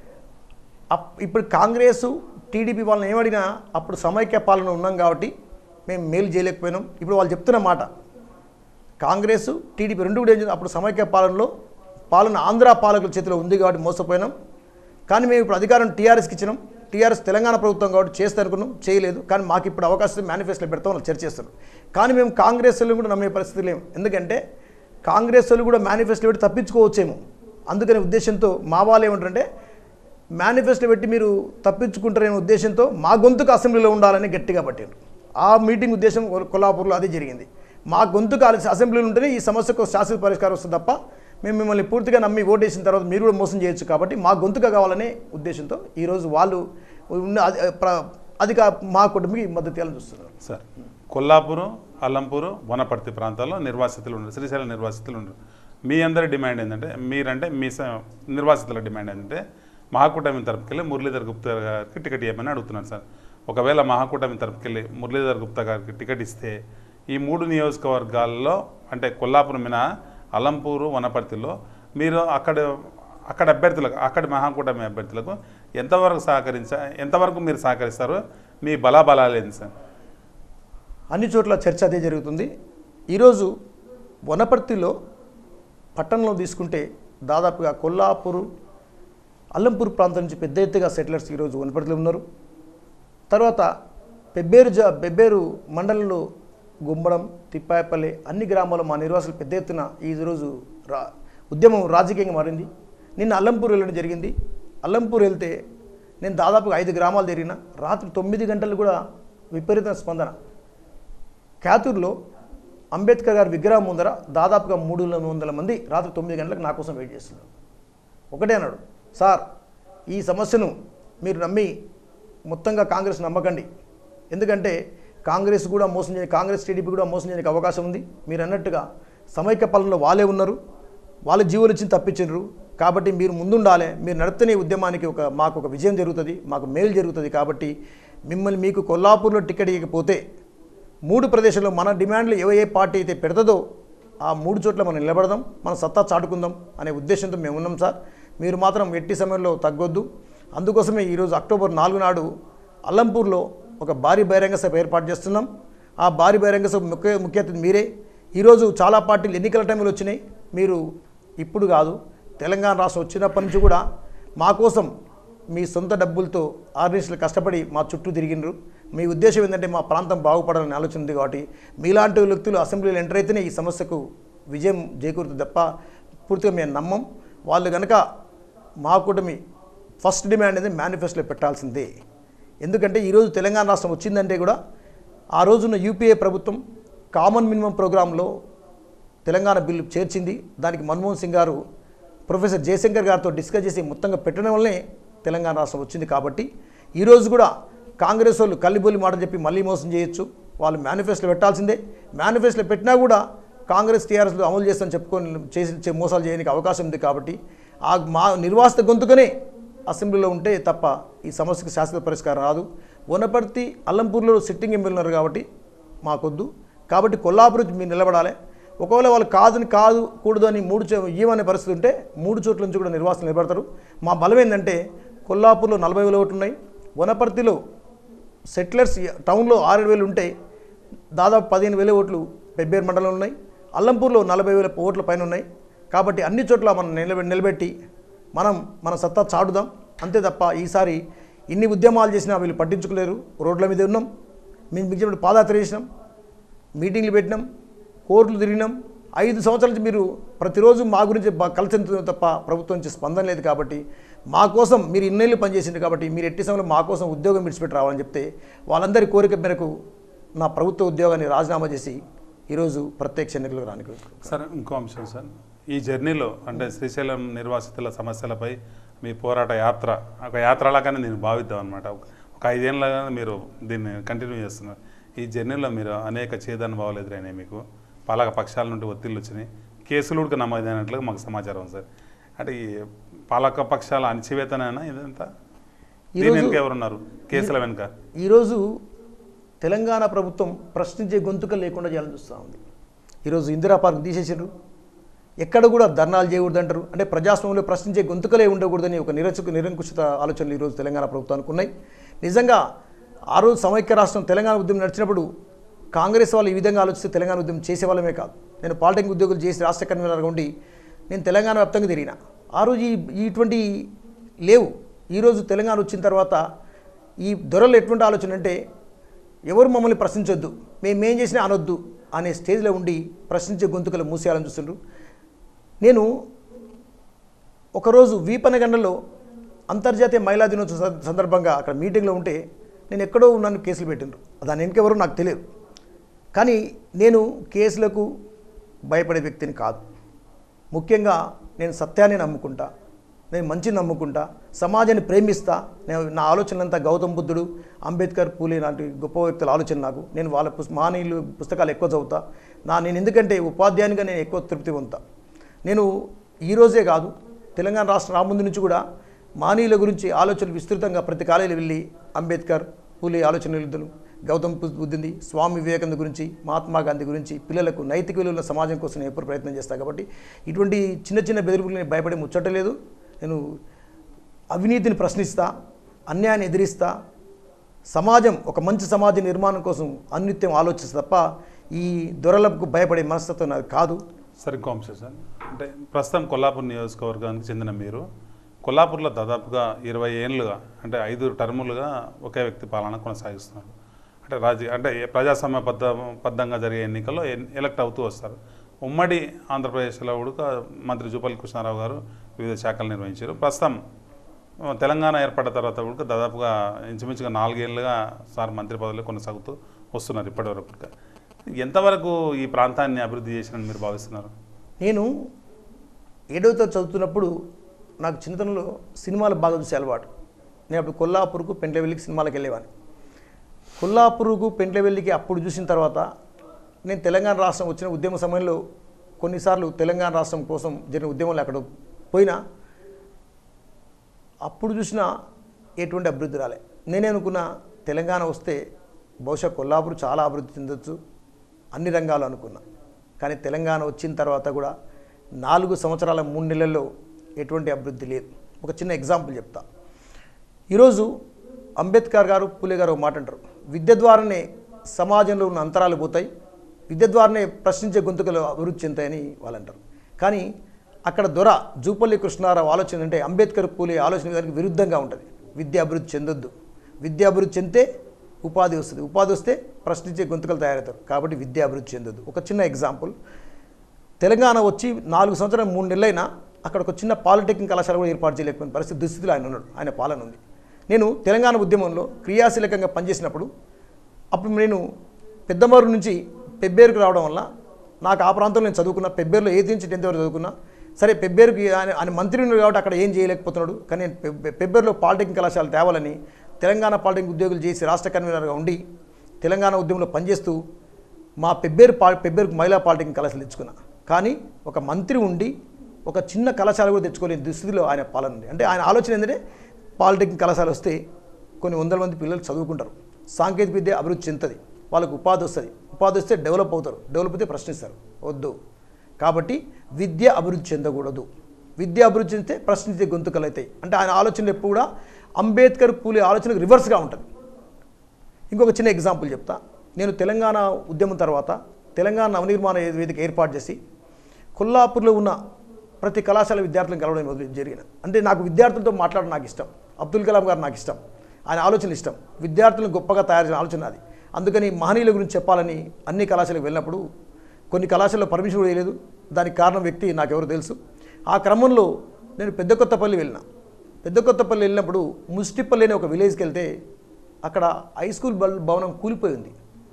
అప్ ఇప్పుడు కాంగ్రెస్ టీడీపీ వాళ్ళని ఏమడినా అప్పుడు సమైక్య పాలన ఉన్నాం కాబట్టి మేము మేలు చేయలేకపోయినాం ఇప్పుడు వాళ్ళు చెప్తున్న మాట కాంగ్రెస్ టీడీపీ రెండు కూడా ఏం చేద్దాం అప్పుడు సమైక్య పాలనలో పాలన ఆంధ్ర పాలకుల చేతిలో ఉంది కాబట్టి మోసపోయినాం కానీ మేము ఇప్పుడు అధికారం టీఆర్ఎస్కి ఇచ్చినాం టీఆర్ఎస్ తెలంగాణ ప్రభుత్వం కాబట్టి చేస్తే అనుకున్నాం చేయలేదు కానీ మాకు ఇప్పుడు అవకాశం మేనిఫెస్టోలో పెడతాం వాళ్ళు చర్చ చేస్తారు కానీ మేము కాంగ్రెస్ వాళ్ళు కూడా నమ్మే పరిస్థితి లేము ఎందుకంటే కాంగ్రెస్ వాళ్ళు కూడా మేనిఫెస్టో పెట్టి తప్పించుకోవచ్చేమో అందుకనే ఉద్దేశంతో మా వాళ్ళు ఏమంటారంటే మేనిఫెస్టో పెట్టి మీరు తప్పించుకుంటారనే ఉద్దేశంతో మా గొంతుకు అసెంబ్లీలో ఉండాలని గట్టిగా పట్టారు ఆ మీటింగ్ ఉద్దేశం కొల్- కొల్లాపూర్లో అదే జరిగింది మా గొంతుకు ఆలోచి అసెంబ్లీలో ఉంటేనే ఈ సమస్యకు శాశ్వత పరిష్కారం వస్తుంది తప్ప మేము మిమ్మల్ని పూర్తిగా నమ్మి ఓటేసిన తర్వాత మీరు కూడా మోసం చేయొచ్చు కాబట్టి మా గొంతుగా కావాలనే ఉద్దేశంతో ఈరోజు వాళ్ళు ఉన్న అధి- ప్ర- అధిక మా కుటుంబకి మద్దతు ఇవ్వాలని చూస్తున్నారు సార్ కొల్లాపురం అల్లంపూరు వనపర్తి ప్రాంతాల్లో నిర్వాసితులు ఉన్నారు శ్రీశైలం నిర్వాసితులు ఉన్నారు మీ అందరి డిమాండ్ ఏంటంటే మీరంటే మీ స- నిర్వాసితుల డిమాండ్ ఏంటంటే మహాకూటమి తరపుకెళ్ళి మురళీధర్ గుప్తా గారికి టికెట్ ఇవ్వమని అడుగుతున్నాను సార్ ఒకవేళ మహాకూటమి తరపుకెళ్ళి మురళీధర్ గుప్తా గారికి టికెట్ ఇస్తే ఈ మూడు నియోజకవర్గాల్లో అంటే కొల్లాపురం మినహా అలంపూరు వనపర్తిలో మీరు అక్కడ అక్కడ అభ్యర్థులకు అక్కడి మహాకూటమి అభ్యర్థులకు ఎంతవరకు సహకరించ ఎంతవరకు మీరు సహకరిస్తారు మీ బలాబలాలు ఏంటి సార్ అన్ని చోట్ల చర్చ అదే జరుగుతుంది ఈరోజు వనపర్తిలో పట్టణంలో తీసుకుంటే దాదాపుగా కొల్లాపూరు అల్లంపూర్ ప్రాంతం నుంచి పెద్ద ఎత్తుగా సెటిలర్స్ ఈరోజు వనపర్తిలో ఉన్నారు తర్వాత పెబ్బేరు జా పెబ్బేరు మండలంలో గుమ్మడం తిప్పాయపల్లి అన్ని గ్రామాల్లో మా నిర్వాసులు పెద్ద ఎత్తున ఈ రోజు రా ఉద్యమం రాజకీయంగా మారింది నిన్న అల్లంపూర్ వెళ్ళడం జరిగింది అల్లంపూర్ వెళ్తే నేను దాదాపుగా ఐదు గ్రామాలు తిరిగిన రాత్రి తొమ్మిది గంటలు కూడా విపరీత స్పందన క్యాతూర్లో అంబేద్కర్ గారి విగ్రహం ముందర దాదాపుగా మూడు వందల మంది రాత్రి తొమ్మిది గంటలకు నా కోసం వెయిట్ చేస్తున్నారు ఒకటే అన్నాడు సార్ ఈ సమస్యను మీరు నమ్మి మొత్తంగా కాంగ్రెస్ నమ్మకండి ఎందుకంటే కాంగ్రెస్ కూడా మోసం చేయని కాంగ్రెస్ టీడీపీ కూడా మోసం చేయడానికి అవకాశం ఉంది మీరు అన్నట్టుగా సమైక్య పాలనలో వాళ్ళే ఉన్నారు వాళ్ళ జీవులు ఇచ్చి తప్పించారు కాబట్టి మీరు ముందుండాలి మీరు నడిపితేనే ఈ ఉద్యమానికి ఒక మాకు ఒక విజయం జరుగుతుంది మాకు మేలు జరుగుతుంది కాబట్టి మిమ్మల్ని మీకు కొల్లాపూర్లో టికెట్ ఇవ్వకపోతే మూడు ప్రదేశాల్లో మన డిమాండ్లు ఏ ఏ పార్టీ అయితే పెడతదో ఆ మూడు చోట్ల మనం నిలబడదాం మన సత్తా చాటుకుందాం అనే ఉద్దేశంతో మేము ఉన్నాం సార్ మీరు మాత్రం ఎట్టి సమయంలో తగ్గొద్దు అందుకోసమే ఈరోజు అక్టోబర్ నాలుగు నాడు అల్లంపూర్లో ఒక భారీ బహిరంగ సభ ఏర్పాటు చేస్తున్నాం ఆ భారీ బహిరంగ సభ ముఖ్య ముఖ్య అతిథి మీరే ఈరోజు చాలా పార్టీలు ఎన్నికల టైంలో వచ్చినాయి మీరు ఇప్పుడు కాదు తెలంగాణ రాష్ట్రం వచ్చినప్పటి నుంచి కూడా మా కోసం మీ సొంత డబ్బులతో ఆర్గనైజేషన్లు కష్టపడి మా చుట్టూ తిరిగినరు మీ ఉద్దేశం ఏంటంటే మా ప్రాంతం బాగుపడాలని ఆలోచన ఉంది కాబట్టి మీలాంటి వ్యక్తులు అసెంబ్లీలో ఎంటర్ అయితేనే ఈ సమస్యకు విజయం చేకూరుతుంది తప్ప పూర్తిగా మేము నమ్మం వాళ్ళు కనుక మా కూటమి ఫస్ట్ డిమాండ్ అనేది మేనిఫెస్టోలో పెట్టాల్సిందే ఎందుకంటే ఈరోజు తెలంగాణ రాష్ట్రం వచ్చిందంటే కూడా ఆ రోజున యూపీఏ ప్రభుత్వం కామన్ మినిమం ప్రోగ్రాంలో తెలంగాణ బిల్లు చేర్చింది దానికి మన్మోహన్ సింగ్ గారు ప్రొఫెసర్ జయశంకర్ గారితో డిస్కస్ చేసి మొత్తంగా పెట్టడం వల్లనే తెలంగాణ రాష్ట్రం వచ్చింది కాబట్టి ఈరోజు కూడా కాంగ్రెస్ వాళ్ళు కల్లిబొల్లి మాట చెప్పి మళ్ళీ మోసం చేయొచ్చు వాళ్ళు మేనిఫెస్టో పెట్టాల్సిందే మేనిఫెస్టో పెట్టినా కూడా కాంగ్రెస్ టీఆర్ఎస్లో అమలు చేస్తామని చెప్పుకొని చేసి చే- మోసాలు చేయడానికి అవకాశం ఉంది కాబట్టి ఆ మా నిర్వాసిత గొంతుకనే అసెంబ్లీలో ఉంటే తప్ప ఈ సమస్యకు శాశ్వత పరిష్కారం రాదు వనపర్తి అల్లంపూర్లో సిట్టింగ్ ఎమ్మెల్యే ఉన్నారు కాబట్టి మాకొద్దు కాబట్టి కొల్లాపురం మీరు నిలబడాలి ఒకవేళ వాళ్ళు కాదని కాదు కూడదు అని మూడు చో ఇవ్వనే పరిస్థితి ఉంటే మూడు చోట్ల నుంచి కూడా నిర్వాసన నిలబడతారు మా బలం ఏంటంటే కొల్లాపూర్లో నలభై వేల ఓట్లు ఉన్నాయి వనపర్తిలో సెటిలర్స్ టౌన్లో ఆరు వేలు ఉంటే దాదాపు పదిహేను వేల ఓట్లు పెబ్బేరు మండలంలో ఉన్నాయి అల్లంపూర్లో నలభై వేల ఓట్ల పైన ఉన్నాయి కాబట్టి అన్ని చోట్ల మనం నిలబె నిలబెట్టి మనం మన సత్తా చాటుదాం అంతే తప్ప ఈసారి ఇన్ని ఉద్యమాలు చేసినా వీళ్ళు పట్టించుకోలేరు రోడ్ల మీద ఉన్నాం మేము మీకు చెప్పినట్టు పాదయాత్ర చేసినాం మీటింగ్లు పెట్టినాం కోర్టులు తిరిగినాం ఐదు సంవత్సరాల నుంచి మీరు ప్రతిరోజు మా గురించి బా- కలిసి తప్ప ప్రభుత్వం నుంచి స్పందన లేదు కాబట్టి మా కోసం మీరు ఇన్నేళ్ళు పనిచేసింది కాబట్టి మీరు ఎట్టి సమయంలో మా కోసం ఉద్యోగం విడిచిపెట్టి రావాలని చెప్తే వాళ్ళందరి కోరిక మేరకు నా ప్రభుత్వ ఉద్యోగాన్ని రాజీనామా చేసి ఈరోజు ప్రత్యక్ష ఎన్నికలకు రానికి సార్ ఇంకో అంశం సార్ ఈ జర్నీలో అంటే శ్రీశైలం నిర్వాసితుల సమస్యలపై మీ పోరాట యాత్ర ఒక యాత్రలాగానే నేను భావిద్దాం అనమాట ఒక ఐదేళ్ళగా మీరు దీన్ని కంటిన్యూ చేస్తున్నారు ఈ జర్నీలో మీరు అనేక చేదనుభవాలు ఎదురైనాయి మీకు పాలక పక్షాల నుండి ఒత్తిళ్ళు వచ్చినాయి కేసులు కూడా నమోదైనట్లుగా మాకు సమాచారం ఉంది సార్ అంటే ఈ పాలక పక్షాల అణచివేతనైనా ఇదంతా దీని ఈరోజు- వెనుక ఎవరున్నారు కేసుల వెనుక ఈరోజు తెలంగాణ ప్రభుత్వం ప్రశ్నించే గొంతుక లేకుండా చేయాలని చూస్తూ ఉంది ఈరోజు ఇందిరా పార్క్ తీసేసారు ఎక్కడ కూడా ధర్నాలు చేయకూడదు అంటారు అంటే ప్రజాస్వామ్యంలో ప్రశ్నించే గొంతుకలే ఉండకూడదని ఒక నిరచకు నిరంకుశిత ఆలోచనలు ఈరోజు తెలంగాణ ప్రభుత్వానికి ఉన్నాయి నిజంగా ఆ రోజు సమైక్య రాష్ట్రం తెలంగాణ ఉద్యమం నడిచినప్పుడు కాంగ్రెస్ వాళ్ళు ఈ విధంగా ఆలోచిస్తే తెలంగాణ ఉద్యమం చేసేవాళ్ళమే కాదు నేను పాలిటెక్నిక్ ఉద్యోగులు చేసి రాష్ట్ర కన్వీనర్గా ఉండి నేను తెలంగాణ వ్యాప్తంగా తిరిగిన ఆ రోజు ఈ ఇటువంటి లేవు ఈరోజు తెలంగాణ వచ్చిన తర్వాత ఈ దొరలు ఎటువంటి ఆలోచన అంటే ఎవరు మమ్మల్ని ప్రశ్నించొద్దు మేము ఏం చేసినా అనొద్దు అనే స్టేజ్లో ఉండి ప్రశ్నించే గొంతుకలు మూసేయాలని చూస్తుండ్రు నేను ఒకరోజు వీపనగండలో అంతర్జాతీయ మహిళా దినోత్సవ సంద- సందర్భంగా అక్కడ మీటింగ్లో ఉంటే నేను ఎక్కడో ఉన్నాను కేసులు పెట్టిండ్రు దాని వెనకెవరో నాకు తెలియదు కానీ నేను కేసులకు భయపడే వ్యక్తిని కాదు ముఖ్యంగా నేను సత్యాన్ని నమ్ముకుంటా నేను మంచిని నమ్ముకుంటా సమాజాన్ని ప్రేమిస్తా నేను నా ఆలోచనలంతా గౌతమ్ బుద్ధుడు అంబేద్కర్ పూలే లాంటి గొప్ప వ్యక్తుల ఆలోచన నాకు నేను వాళ్ళ పుస్ మానీయులు పుస్తకాలు ఎక్కువ చదువుతా నా నేను ఎందుకంటే ఉపాధ్యాయునిగా నేను ఎక్కువ తృప్తి పొందుతా నేను ఈరోజే కాదు తెలంగాణ రాష్ట్ర రాముందు నుంచి కూడా మానీయుల గురించి ఆలోచనలు విస్తృతంగా ప్రతి కాలేజీలో వెళ్ళి అంబేద్కర్ పూలే ఆలోచన విలుద్ధులు గౌతమ్ బుద్ధుంది స్వామి వివేకానంద గురించి మహాత్మా గాంధీ గురించి పిల్లలకు నైతిక విలువల సమాజం కోసం నేను ఎప్పుడు ప్రయత్నం చేస్తాను కాబట్టి ఇటువంటి చిన్న చిన్న బెదిరింపులు నేను భయపడే ముచ్చటలేదు నేను అవినీతిని ప్రశ్నిస్తా అన్యాయాన్ని ఎదిరిస్తా సమాజం ఒక మంచి సమాజ నిర్మాణం కోసం అన్నిత్యం ఆలోచిస్తా తప్ప ఈ దొరలకు భయపడే మనస్తత్వం నాది కాదు సార్ ఇంకో అంశం సార్ అంటే ప్రస్తుతం కొల్లాపూర్ నియోజకవర్గానికి చెందిన మీరు కొల్లాపూర్లో దాదాపుగా ఇరవై ఏళ్ళుగా అంటే ఐదు టర్ములుగా ఒకే వ్యక్తి పాలన కొనసాగిస్తున్నారు అంటే రాజకీయ అంటే ప్రజాస్వామ్య బద్ద బద్ధంగా జరిగే ఎన్నికల్లో ఎన్- ఎలక్ట్ అవుతూ వస్తారు ఉమ్మడి ఆంధ్రప్రదేశ్లో కూడా మంత్రి జూపల్లి కృష్ణారావు గారు వివిధ శాఖలు నిర్వహించారు ప్రస్తుతం ఆ, తెలంగాణ ఏర్పడ్డ తర్వాత కూడా దాదాపుగా ఇంచుమించుగా నాలుగేళ్లుగా సార్ మంత్రి పదవిలో కొనసాగుతూ వస్తున్నారు ఇప్పటివరకు కూడా. ఎంతవరకు ఈ ప్రాంతాన్ని అభివృద్ధి చేసినని మీరు భావిస్తున్నారు నేను ఏడవ తరగతి చదువుతున్నప్పుడు నాకు చిన్నతనంలో సినిమాలు బాగా చూసే అలవాటు నేను అప్పుడు కొల్లాపూర్కు పెంట్లవెల్లికి సినిమాలకు వెళ్ళేవాడిని కొల్లాపూర్కు పెంట్లవెల్లికి అప్పుడు చూసిన తర్వాత నేను తెలంగాణ రాష్ట్రం వచ్చిన ఉద్యమ సమయంలో కొన్నిసార్లు తెలంగాణ రాష్ట్రం కోసం జరిగిన ఉద్యమంలో అక్కడ పోయినా అప్పుడు చూసిన ఎటువంటి అభివృద్ధి రాలే నేనే అనుకున్న తెలంగాణ వస్తే బహుశా కొల్లాపూర్ చాలా అభివృద్ధి చెందొచ్చు అన్ని రంగాలు అనుకున్నా కానీ తెలంగాణ వచ్చిన తర్వాత కూడా నాలుగు సంవత్సరాల మూడు నెలల్లో ఎటువంటి అభివృద్ధి లేదు ఒక చిన్న ఎగ్జాంపుల్ చెప్తా ఈరోజు అంబేద్కర్ గారు పూలే గారు ఒక మాట అంటారు విద్య ద్వారానే సమాజంలో ఉన్న అంతరాలు పోతాయి విద్య ద్వారానే ప్రశ్నించే గొంతుకలు అభివృద్ధి చెందుతాయని వాళ్ళు అంటారు కానీ అక్కడ దొర జూపల్లి కృష్ణారావు ఆలోచన అంటే అంబేద్కర్ పూలే ఆలోచన దానికి విరుద్ధంగా ఉంటుంది విద్య అభివృద్ధి చెందొద్దు విద్య అభివృద్ధి చెందితే ఉపాధి వస్తుంది ఉపాధి వస్తే ప్రశ్నించే గొంతుకలు తయారవుతారు కాబట్టి విద్య అభివృద్ధి చెందొద్దు ఒక చిన్న ఎగ్జాంపుల్ తెలంగాణ వచ్చి నాలుగు సంవత్సరాలు మూడు నెలలైనా అక్కడ ఒక చిన్న పాలిటెక్నిక్ కళాశాల కూడా ఏర్పాటు చేయలేకపోయిన పరిస్థితి దుస్థితిలో ఆయన ఉన్నాడు ఆయన పాలన ఉంది నేను తెలంగాణ ఉద్యమంలో క్రియాశీలకంగా పనిచేసినప్పుడు అప్పుడు నేను పెద్దమూరు నుంచి పెబ్బేరుకు రావడం వల్ల నాకు ఆ ప్రాంతంలో నేను చదువుకున్న పెబ్బేరులో ఎయిత్ నుంచి టెన్త్ వరకు చదువుకున్నా సరే పెబ్బేరుకి ఆయన ఆయన మంత్రి ఉన్నాడు కాబట్టి అక్కడ ఏం చేయలేకపోతున్నాడు కానీ నేను పెబ్బే- పెబ్బేరులో పాలిటెక్నిక్ కళాశాల తేవాలని తెలంగాణ పాలిటెక్నిక్ ఉద్యోగులు చేసి రాష్ట్ర కన్వీనర్గా ఉండి తెలంగాణ ఉద్యమంలో పనిచేస్తూ మా పెబ్బేరు పా పెబ్బేరుకు మహిళా పాలిటెక్నిక్ కళాశాల తెచ్చుకున్నా కానీ ఒక మంత్రి ఉండి ఒక చిన్న కళాశాల కూడా తెచ్చుకోలేని దుస్థితిలో ఆయన పాలన ఉంది అంటే ఆయన ఆలోచన ఏంటంటే పాలిటెక్నిక్ కళాశాల వస్తే కొన్ని వందల మంది పిల్లలు చదువుకుంటారు సాంకేతిక విద్య అభివృద్ధి చెందుతుంది వాళ్ళకు ఉపాధి వస్తుంది ఉపాధి వస్తే డెవలప్ అవుతారు డెవలప్ అయితే ప్రశ్నిస్తారు వద్దు కాబట్టి విద్య అభివృద్ధి చెందకూడదు విద్య అభివృద్ధి చెందితే ప్రశ్నించే గొంతుకలు అవుతాయి అంటే ఆయన ఆలోచన ఎప్పుడు కూడా అంబేద్కర్ పూలే ఆలోచనకు రివర్స్గా ఉంటుంది ఇంకొక చిన్న ఎగ్జాంపుల్ చెప్తా నేను తెలంగాణ ఉద్యమం తర్వాత తెలంగాణ నవనిర్మాణ వేదిక ఏర్పాటు చేసి కొల్లాపూర్లో ఉన్న ప్రతి కళాశాల విద్యార్థులను కలవడం మొదలు జరిగిన అంటే నాకు విద్యార్థులతో మాట్లాడడం నాకు ఇష్టం అబ్దుల్ కలాం గారు నాకు ఇష్టం ఆయన ఆలోచన ఇష్టం విద్యార్థులను గొప్పగా తయారు చేసిన ఆలోచన అది అందుకని మహనీయుల గురించి చెప్పాలని అన్ని కళాశాలకు వెళ్ళినప్పుడు కొన్ని కళాశాలలో పర్మిషన్ కూడా వేయలేదు దానికి కారణం వ్యక్తి నాకెవరు తెలుసు ఆ క్రమంలో నేను పెద్ద కొత్తపల్లి వెళ్ళిన పెద్ద కొత్తపల్లి వెళ్ళినప్పుడు ముస్టిపల్లి అనే ఒక విలేజ్కి వెళ్తే అక్కడ హై స్కూల్ బల్- భవనం కూలిపోయి ఉంది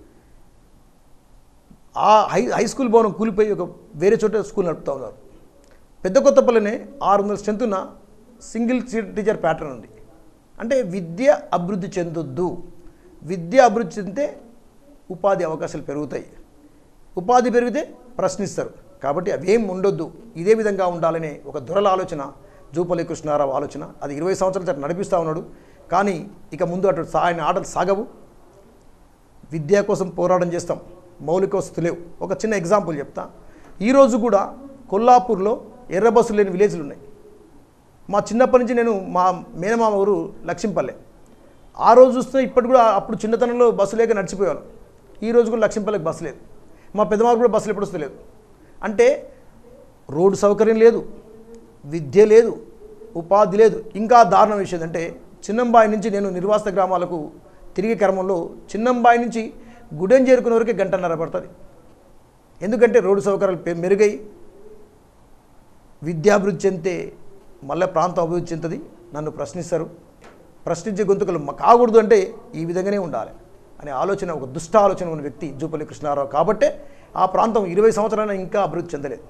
ఆ హై హై స్కూల్ భవనం కూలిపోయి ఒక వేరే చోట స్కూల్ నడుపుతా ఉన్నారు పెద్ద కొత్తపల్లినే ఆరు వందల స్ట్రెంత్ ఉన్న సింగిల్ సీట్ టీచర్ ప్యాటర్న్ ఉంది అంటే విద్య అభివృద్ధి చెందొద్దు విద్య అభివృద్ధి చెందితే ఉపాధి అవకాశాలు పెరుగుతాయి ఉపాధి పెరిగితే ప్రశ్నిస్తారు కాబట్టి అవేం ఉండొద్దు ఇదే విధంగా ఉండాలనే ఒక దురల ఆలోచన జూపల్లి కృష్ణారావు ఆలోచన అది ఇరవై సంవత్సరాల తర్వాత నడిపిస్తూ ఉన్నాడు కానీ ఇక ముందు అటు సా- ఆయన ఆటలు సాగవు విద్య కోసం పోరాటం చేస్తాం మౌలిక వసతులు లేవు ఒక చిన్న ఎగ్జాంపుల్ చెప్తా ఈరోజు కూడా కొల్లాపూర్లో ఎర్ర బస్సులు లేని విలేజ్లు ఉన్నాయి మా చిన్నప్పటి నుంచి నేను మా మేనమామ ఊరు లక్ష్మీపల్లె ఆ రోజు చూస్తే ఇప్పటి కూడా అప్పుడు చిన్నతనంలో బస్సు లేక నడిచిపోయాను ఈ రోజు కూడా లక్ష్మీపల్లెకి బస్సు లేదు మా పెద్దమాకు కూడా బస్సులు ఎప్పుడు వస్తలేదు అంటే రోడ్డు సౌకర్యం లేదు విద్య లేదు ఉపాధి లేదు ఇంకా దారుణం విషయం అంటే చిన్నంబాయి నుంచి నేను నిర్వాసిత గ్రామాలకు తిరిగే క్రమంలో చిన్నంబాయి నుంచి గుడెం చేరుకునే వరకు గంటన్నర పడుతుంది ఎందుకంటే రోడ్డు సౌకర్యాలు పె- మెరుగై విద్యాభివృద్ధి చెందితే మళ్ళీ ప్రాంతం అభివృద్ధి చెందుతుంది నన్ను ప్రశ్నిస్తారు ప్రశ్నించే గొంతుకలు మ- కాకూడదు అంటే ఈ విధంగానే ఉండాలి అనే ఆలోచన ఒక దుష్ట ఆలోచన ఉన్న వ్యక్తి జూపల్లి కృష్ణారావు కాబట్టే ఆ ప్రాంతం ఇరవై సంవత్సరాలు ఇంకా అభివృద్ధి చెందలేదు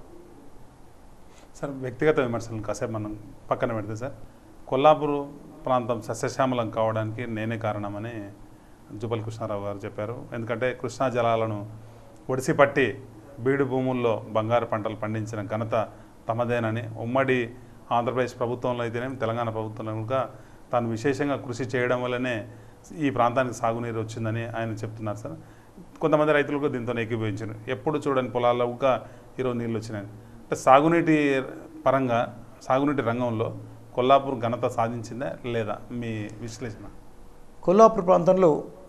సార్ వ్యక్తిగత విమర్శలను కాసేపు మనం పక్కన పెడితే సార్ కొల్లాపూర్ ప్రాంతం సస్యశ్యామలం కావడానికి నేనే కారణమని జుబల్ కృష్ణారావు గారు చెప్పారు ఎందుకంటే కృష్ణా జలాలను ఒడిసి పట్టి బీడు భూముల్లో బంగారు పంటలు పండించిన ఘనత తమదేనని ఉమ్మడి ఆంధ్రప్రదేశ్ ప్రభుత్వంలో అయితేనేమి తెలంగాణ ప్రభుత్వంలో కూడా తాను విశేషంగా కృషి చేయడం వల్లనే ఈ ప్రాంతానికి సాగునీరు వచ్చిందని ఆయన చెప్తున్నారు సార్ కొంతమంది రైతులు కూడా దీంతో ఏకీభవించారు ఎప్పుడు చూడని పొలాల్లో కూడా ఈరోజు నీళ్ళు వచ్చినాయి అంటే సాగునీటి పరంగా సాగునీటి రంగంలో కొల్లాపూర్ ఘనత సాధించిందా లేదా మీ విశ్లేషణ కొల్లాపూర్ ప్రాంతంలో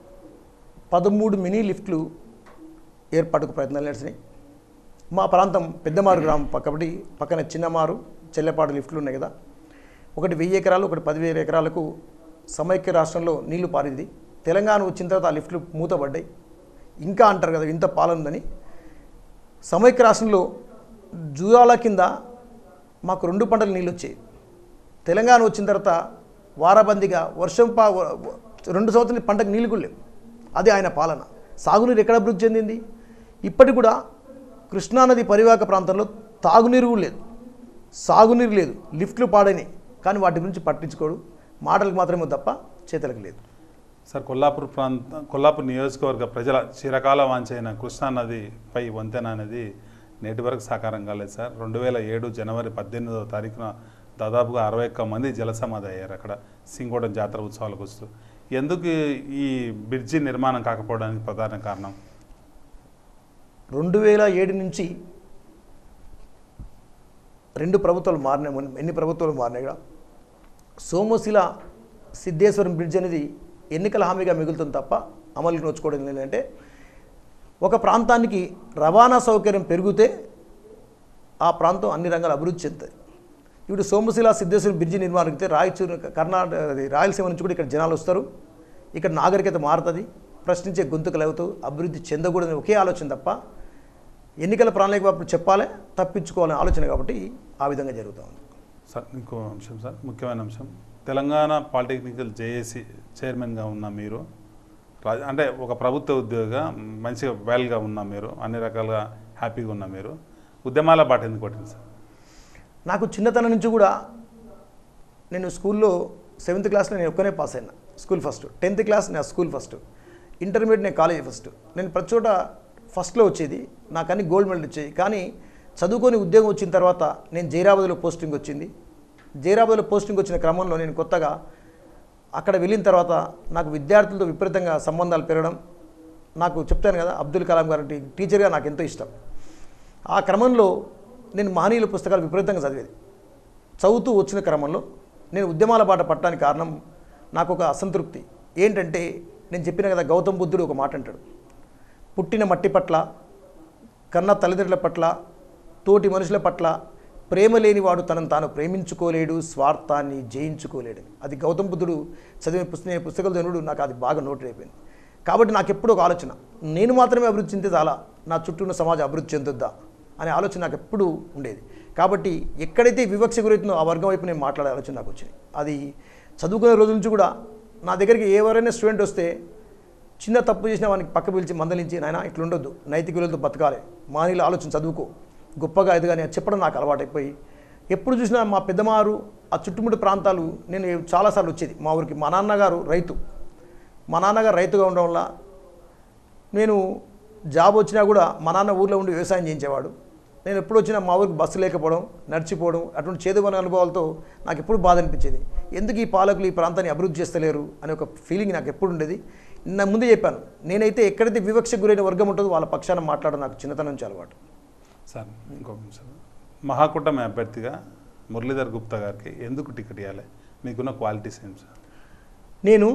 పదమూడు మినీ లిఫ్ట్లు ఏర్పాటుకు ప్రయత్నాలు నడిచినాయి మా ప్రాంతం పెద్దమారు గ్రామం పక్కబడి పక్కన చిన్నమారు చెల్లెపాడు లిఫ్ట్లు ఉన్నాయి కదా ఒకటి వెయ్యి ఎకరాలు ఒకటి పదివేల ఎకరాలకు సమైక్య రాష్ట్రంలో నీళ్లు పారింది తెలంగాణ వచ్చిన తర్వాత ఆ లిఫ్ట్లు మూతపడ్డాయి ఇంకా అంటారు కదా ఇంత పాలన ఉందని సమైక్య రాష్ట్రంలో జూరాల కింద మాకు రెండు పంటలు నీళ్ళు వచ్చాయి తెలంగాణ వచ్చిన తర్వాత వారాబందీగా వర్షం పా రెండు సంవత్సరాల పంటకు నీళ్ళు కూడా లేవు అది ఆయన పాలన సాగునీరు ఎక్కడ అభివృద్ధి చెందింది ఇప్పటికి కూడా కృష్ణానది పరివాహక ప్రాంతంలో తాగునీరు కూడా లేదు సాగునీరు లేదు లిఫ్ట్లు పాడైనాయి కానీ వాటి గురించి పట్టించుకోడు మాటలకు మాత్రమే తప్ప చేతలకు లేదు సార్ కొల్లాపూర్ ప్రాంత కొల్లాపూర్ నియోజకవర్గ ప్రజల చిరకాల వాంచైన కృష్ణా నదిపై వంతెన అనేది నేటి వరకు సాకారం కాలేదు సార్ రెండు వేల ఏడు జనవరి పద్దెనిమిదవ తారీఖున దాదాపుగా అరవై ఒక్క మంది జలసమాధి అయ్యారు అక్కడ సింగోడం జాతర ఉత్సవాలకు వస్తూ ఎందుకు ఈ బ్రిడ్జి నిర్మాణం కాకపోవడానికి ప్రధాన కారణం రెండు వేల ఏడు నుంచి రెండు ప్రభుత్వాలు మారినాయి మొన్న ఎన్ని ప్రభుత్వాలు మారినాయి కూడా సోమశిల సిద్ధేశ్వరం బ్రిడ్జ్ అనేది ఎన్నికల హామీగా మిగులుతుంది తప్ప అమలుకి నోచుకోవడం ఏంటంటే ఒక ప్రాంతానికి రవాణా సౌకర్యం పెరిగితే ఆ ప్రాంతం అన్ని రంగాల అభివృద్ధి చెందుతుంది ఇప్పుడు సోమశిల సిద్ధేశ్వరం బ్రిడ్జి నిర్మాణిస్తే రాయచూరు కర్ణాటక అది రాయలసీమ నుంచి కూడా ఇక్కడ జనాలు వస్తారు ఇక్కడ నాగరికత మారుతుంది ప్రశ్నించే గొంతుకలు అవుతూ అభివృద్ధి చెందకూడదని ఒకే ఆలోచన తప్ప ఎన్నికల ప్రణాళిక అప్పుడు చెప్పాలి తప్పించుకోవాలనే ఆలోచన కాబట్టి ఆ విధంగా జరుగుతూ ఉంది సార్ ఇంకో అంశం సార్ ముఖ్యమైన అంశం తెలంగాణ పాలిటెక్నికల్ జేఏసీ చైర్మన్గా ఉన్న మీరు రా- అంటే ఒక ప్రభుత్వ ఉద్యోగిగా మంచిగా వెల్గా ఉన్న మీరు అన్ని రకాలుగా హ్యాపీగా ఉన్న మీరు ఉద్యమాల బాట ఎందుకు పట్టింది సార్ నాకు చిన్నతనం నుంచి కూడా నేను స్కూల్లో సెవెంత్ క్లాస్లో నేను ఒక్కనే పాస్ అయినా స్కూల్ ఫస్ట్ టెన్త్ క్లాస్ నా స్కూల్ ఫస్ట్ ఇంటర్మీడియట్ నేను కాలేజీ ఫస్ట్ నేను ప్రతి చోట ఫస్ట్లో వచ్చేది నాకు అన్ని గోల్డ్ మెడల్ వచ్చాయి కానీ చదువుకొని ఉద్యోగం వచ్చిన తర్వాత నేను జైరాబాద్లో పోస్టింగ్ వచ్చింది జైరాబాద్లో పోస్టింగ్ వచ్చిన క్రమంలో నేను కొత్తగా అక్కడ వెళ్ళిన తర్వాత నాకు విద్యార్థులతో విపరీతంగా సంబంధాలు పెరగడం నాకు చెప్తాను కదా అబ్దుల్ కలాం గారి టీచర్గా నాకు ఎంతో ఇష్టం ఆ క్రమంలో నేను మహనీయుల పుస్తకాలు విపరీతంగా చదివేది చదువుతూ వచ్చిన క్రమంలో నేను ఉద్యమాల బాట పట్టడానికి కారణం నాకు ఒక అసంతృప్తి ఏంటంటే నేను చెప్పిన కదా గౌతమ్ బుద్ధుడు ఒక మాట అంటాడు పుట్టిన మట్టి పట్ల కన్న తల్లిదండ్రుల పట్ల తోటి మనుషుల పట్ల ప్రేమ లేనివాడు తనను తాను ప్రేమించుకోలేడు స్వార్థాన్ని జయించుకోలేడు అది గౌతమ్ బుద్ధుడు చదివిన పుస్తక పుస్తకాలు చదువుడు నాకు అది బాగా నోట్ అయిపోయింది కాబట్టి నాకు ఎప్పుడూ ఒక ఆలోచన నేను మాత్రమే అభివృద్ధి చెందితే చాలా నా చుట్టూ ఉన్న సమాజం అభివృద్ధి చెందుద్దా అనే ఆలోచన నాకు ఎప్పుడూ ఉండేది కాబట్టి ఎక్కడైతే వివక్ష గురైతుందో ఆ వర్గం వైపు నేను మాట్లాడే ఆలోచన నాకు వచ్చింది అది చదువుకునే రోజుల నుంచి కూడా నా దగ్గరికి ఎవరైనా స్టూడెంట్ వస్తే చిన్న తప్పు చేసిన వానికి పక్క పిలిచి మందలించి నాయన ఇట్లుండొద్దు నైతిక విలువలతో బతకాలి మానీల ఆలోచన చదువుకో గొప్పగా ఎదగాని అని చెప్పడం నాకు అలవాటైపోయి ఎప్పుడు చూసినా మా పెద్దమారు ఆ చుట్టుముట్టు ప్రాంతాలు నేను చాలాసార్లు వచ్చేది మా ఊరికి మా నాన్నగారు రైతు మా నాన్నగారు రైతుగా ఉండడం వల్ల నేను జాబ్ వచ్చినా కూడా మా నాన్న ఊర్లో ఉండి వ్యవసాయం చేయించేవాడు నేను ఎప్పుడు వచ్చినా మా ఊరికి బస్సు లేకపోవడం నడిచిపోవడం అటువంటి చేదువని అనుభవాలతో నాకు ఎప్పుడు బాధ అనిపించేది ఎందుకు ఈ పాలకులు ఈ ప్రాంతాన్ని అభివృద్ధి చేస్తలేరు అనే ఒక ఫీలింగ్ నాకు ఎప్పుడు ఉండేది నా ముందే చెప్పాను నేనైతే ఎక్కడైతే వివక్ష గురైన వర్గం ఉంటుందో వాళ్ళ పక్షాన మాట్లాడడం నాకు చిన్నతనం నుంచి అలవాటు సార్ ఇంకొక నిమిషం మహాకూటమి అభ్యర్థిగా మురళీధర్ గుప్తా గారికి ఎందుకు టికెట్ ఇవ్వాలి మీకున్న క్వాలిటీస్ ఏం సార్ నేను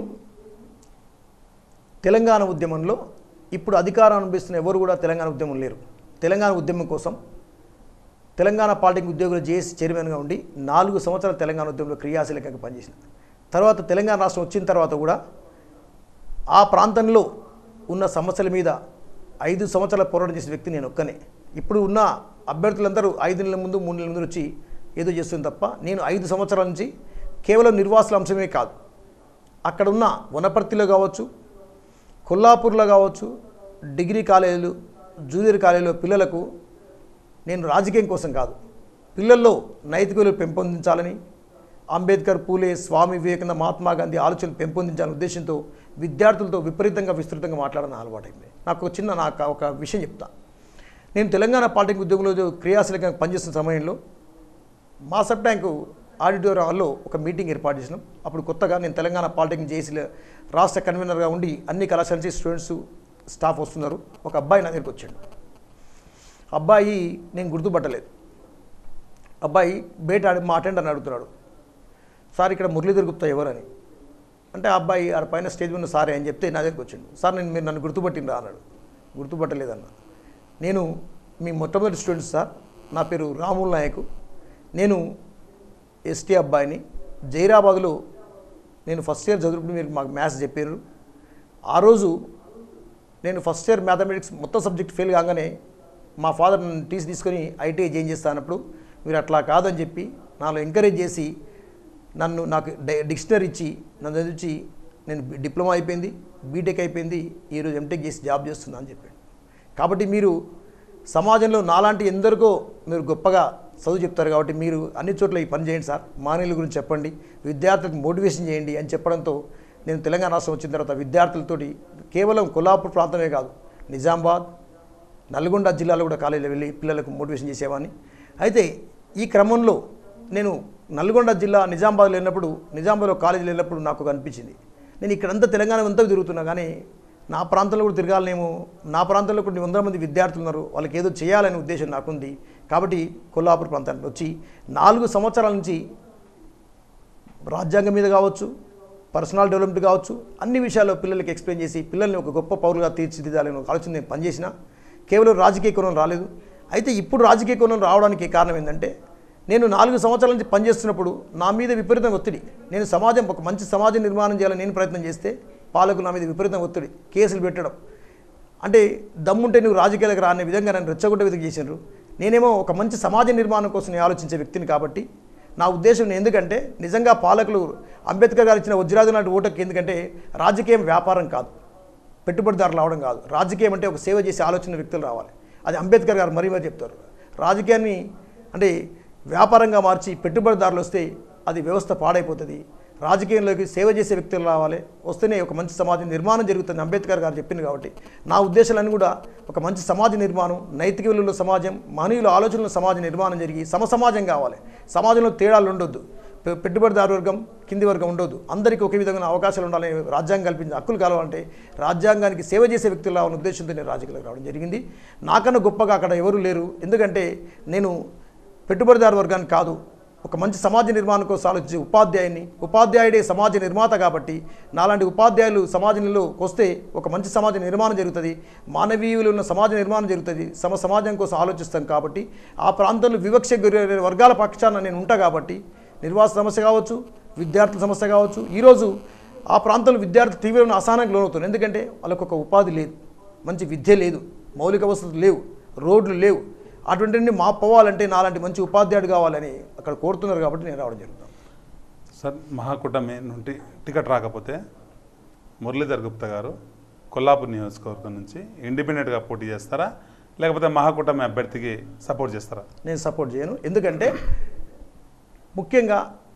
తెలంగాణ ఉద్యమంలో ఇప్పుడు అధికారం అనిపిస్తున్న ఎవరు కూడా తెలంగాణ ఉద్యమం లేరు తెలంగాణ ఉద్యమం కోసం తెలంగాణ పాలిటిక్ ఉద్యోగులు జేఏసీ చైర్మన్గా ఉండి నాలుగు సంవత్సరాలు తెలంగాణ ఉద్యమంలో క్రియాశీలకంగా పనిచేసిన తర్వాత తెలంగాణ రాష్ట్రం వచ్చిన తర్వాత కూడా ఆ ప్రాంతంలో ఉన్న సమస్యల మీద ఐదు సంవత్సరాల పోరాటం చేసిన వ్యక్తి నేను ఒక్కనే ఇప్పుడు ఉన్న అభ్యర్థులందరూ ఐదు నెలల ముందు మూడు నెలల ముందు వచ్చి ఏదో చేస్తుంది తప్ప నేను ఐదు సంవత్సరాల నుంచి కేవలం నిర్వాసుల అంశమే కాదు అక్కడ ఉన్న వనపర్తిలో కావచ్చు కొల్లాపూర్లో కావచ్చు డిగ్రీ కాలేజీలు జూనియర్ కాలేజీలో పిల్లలకు నేను రాజకీయం కోసం కాదు పిల్లల్లో నైతిక విలువలు పెంపొందించాలని అంబేద్కర్ పూలే స్వామి వివేకానంద మహాత్మా గాంధీ ఆలోచనలు పెంపొందించాలనే ఉద్దేశంతో విద్యార్థులతో విపరీతంగా విస్తృతంగా మాట్లాడడం అలవాటైంది నాకు ఒక చిన్న నాకు ఒక విషయం చెప్తా నేను తెలంగాణ పాలిటిక్ ఉద్యోగంలో క్రియాశీలకంగా పనిచేస్తున్న సమయంలో మాసప్ ట్యాంకు ఆడిటోరియం హాల్లో ఒక మీటింగ్ ఏర్పాటు చేసినాం అప్పుడు కొత్తగా నేను తెలంగాణ పాలిటెక్నిక్ జేసీ రాష్ట్ర కన్వీనర్గా ఉండి అన్ని కళాశాల నుంచి స్టూడెంట్స్ స్టాఫ్ వస్తున్నారు ఒక అబ్బాయి నా దగ్గరికి వచ్చాడు అబ్బాయి నేను గుర్తుపట్టలేదు అబ్బాయి బయట ఆడి మా అటెండర్ అని అడుగుతున్నాడు సార్ ఇక్కడ మురళీధర్ గుప్తా ఎవరని అంటే ఆ అబ్బాయి ఆడ పైన స్టేజ్ మీద సారే అని చెప్తే నా దగ్గరికి వచ్చిండు సార్ నేను మీరు నన్ను గుర్తుపట్టిండ్రా అన్నాడు గుర్తుపట్టలేదన్న నేను మీ మొట్టమొదటి స్టూడెంట్ సార్ నా పేరు రాముల్ నాయక్ నేను ఎస్టీ అబ్బాయిని జైరాబాద్లో నేను ఫస్ట్ ఇయర్ చదువుకుంటూ మీరు మాకు మ్యాథ్స్ చెప్పారు ఆ రోజు నేను ఫస్ట్ ఇయర్ మ్యాథమెటిక్స్ మొత్తం సబ్జెక్ట్ ఫెయిల్ కాగానే మా ఫాదర్ నన్ను టీసీ తీసుకొని ఐటీఐ జాయిన్ చేస్తా అన్నప్పుడు మీరు అట్లా కాదని చెప్పి నాలో ఎంకరేజ్ చేసి నన్ను నాకు డి- డిక్షనరీ ఇచ్చి నన్ను చదివించి నేను బి- డిప్లొమా అయిపోయింది బీటెక్ అయిపోయింది ఈరోజు ఎంటెక్ చేసి జాబ్ చేస్తున్నా అని చెప్పాడు కాబట్టి మీరు సమాజంలో నాలాంటి ఎందరికో మీరు గొప్పగా చదువు చెప్తారు కాబట్టి మీరు అన్ని చోట్ల ఈ పని చేయండి సార్ మానవుల గురించి చెప్పండి విద్యార్థులకు మోటివేషన్ చేయండి అని చెప్పడంతో నేను తెలంగాణ రాష్ట్రం వచ్చిన తర్వాత విద్యార్థులతోటి కేవలం కొల్లాపూర్ ప్రాంతమే కాదు నిజామాబాద్ నల్గొండ జిల్లాలో కూడా కాలేజీలో వెళ్ళి పిల్లలకు మోటివేషన్ చేసేవాడిని అయితే ఈ క్రమంలో నేను నల్గొండ జిల్లా నిజామాబాద్లో వెళ్ళినప్పుడు నిజామాబాద్లో కాలేజీలో వెళ్ళినప్పుడు నాకు ఒక అనిపించింది నేను ఇక్కడంతా తెలంగాణ అంతా తిరుగుతున్నా కానీ నా ప్రాంతంలో కూడా తిరగాలనేమో నా ప్రాంతంలో కొన్ని వందల మంది విద్యార్థులు ఉన్నారు వాళ్ళకి ఏదో చేయాలనే ఉద్దేశం నాకుంది కాబట్టి కొల్లాపూర్ ప్రాంతానికి వచ్చి నాలుగు సంవత్సరాల నుంచి రాజ్యాంగం మీద కావచ్చు పర్సనల్ డెవలప్మెంట్ కావచ్చు అన్ని విషయాల్లో పిల్లలకి ఎక్స్ప్లెయిన్ చేసి పిల్లల్ని ఒక గొప్ప పౌరులుగా తీర్చిదిద్దాలని ఒక ఆలోచన నేను పనిచేసిన కేవలం రాజకీయ కోణం రాలేదు అయితే ఇప్పుడు రాజకీయ కోణం రావడానికి కారణం ఏంటంటే నేను నాలుగు సంవత్సరాల నుంచి పనిచేస్తున్నప్పుడు నా మీద విపరీతం ఒత్తిడి నేను సమాజం ఒక మంచి సమాజ నిర్మాణం చేయాలని నేను ప్రయత్నం చేస్తే పాలకులు నా మీద విపరీతం ఒత్తిడి కేసులు పెట్టడం అంటే దమ్ముంటే నువ్వు రాజకీయాలకు రా అనే విధంగా నన్ను రెచ్చగొట్టే విధంగా చేసినారు నేనేమో ఒక మంచి సమాజ నిర్మాణం కోసం నేను ఆలోచించే వ్యక్తిని కాబట్టి నా ఉద్దేశం నేను ఎందుకంటే నిజంగా పాలకులు అంబేద్కర్ గారు ఇచ్చిన వజ్రాజు లాంటి ఓటకి ఎందుకంటే రాజకీయం వ్యాపారం కాదు పెట్టుబడిదారులు రావడం కాదు రాజకీయం అంటే ఒక సేవ చేసే ఆలోచన వ్యక్తులు రావాలి అది అంబేద్కర్ గారు మరీ మరీ చెప్తారు రాజకీయాన్ని అంటే వ్యాపారంగా మార్చి పెట్టుబడిదారులు వస్తే అది వ్యవస్థ పాడైపోతుంది రాజకీయంలోకి సేవ చేసే వ్యక్తులు రావాలి వస్తేనే ఒక మంచి సమాజ నిర్మాణం జరుగుతుంది అంబేద్కర్ గారు చెప్పింది కాబట్టి నా ఉద్దేశాలన్నీ కూడా ఒక మంచి సమాజ నిర్మాణం నైతిక విలువల సమాజం మహనీయుల ఆలోచనల సమాజ నిర్మాణం జరిగి సమ సమాజం కావాలి సమాజంలో తేడాలు ఉండొద్దు పె- పెట్టుబడిదారు వర్గం కింది వర్గం ఉండొద్దు అందరికీ ఒకే విధమైన అవకాశాలు ఉండాలని రాజ్యాంగం కల్పించిన హక్కులు కావాలంటే రాజ్యాంగానికి సేవ చేసే వ్యక్తులు రావాలనే ఉద్దేశంతో నేను రాజకీయాలకు రావడం జరిగింది నాకన్నా గొప్పగా అక్కడ ఎవరు లేరు ఎందుకంటే నేను పెట్టుబడిదారు వర్గాన్ని కాదు ఒక మంచి సమాజ నిర్మాణం కోసం ఆలోచించే ఉపాధ్యాయుని ఉపాధ్యాయుడే సమాజ నిర్మాత కాబట్టి నాలాంటి ఉపాధ్యాయులు సమాజంలో వస్తే ఒక మంచి సమాజ నిర్మాణం జరుగుతుంది మానవీయులు ఉన్న సమాజ నిర్మాణం జరుగుతుంది సమ సమాజం కోసం ఆలోచిస్తాం కాబట్టి ఆ ప్రాంతంలో వివక్ష గురైన వర్గాల పక్షాన నేను ఉంటా కాబట్టి నిర్వాస సమస్య కావచ్చు విద్యార్థుల సమస్య కావచ్చు ఈరోజు ఆ ప్రాంతంలో విద్యార్థులు తీవ్రమైన అసహనానికి లోనవుతున్నారు ఎందుకంటే వాళ్ళకు ఒక ఉపాధి లేదు మంచి విద్య లేదు మౌలిక వసతులు లేవు రోడ్లు లేవు అటువంటివన్నీ మా పోవాలంటే నాలాంటి మంచి ఉపాధ్యాయుడు కావాలని అక్కడ కోరుతున్నారు కాబట్టి నేను రావడం జరుగుతుంది సార్ మహాకూటమి నుండి టికెట్ రాకపోతే మురళీధర్ గుప్తా గారు కొల్లాపూర్ నియోజకవర్గం నుంచి ఇండిపెండెంట్గా పోటీ చేస్తారా లేకపోతే మహాకూటమి అభ్యర్థికి సపోర్ట్ చేస్తారా నేను సపోర్ట్ చేయను ఎందుకంటే ముఖ్యంగా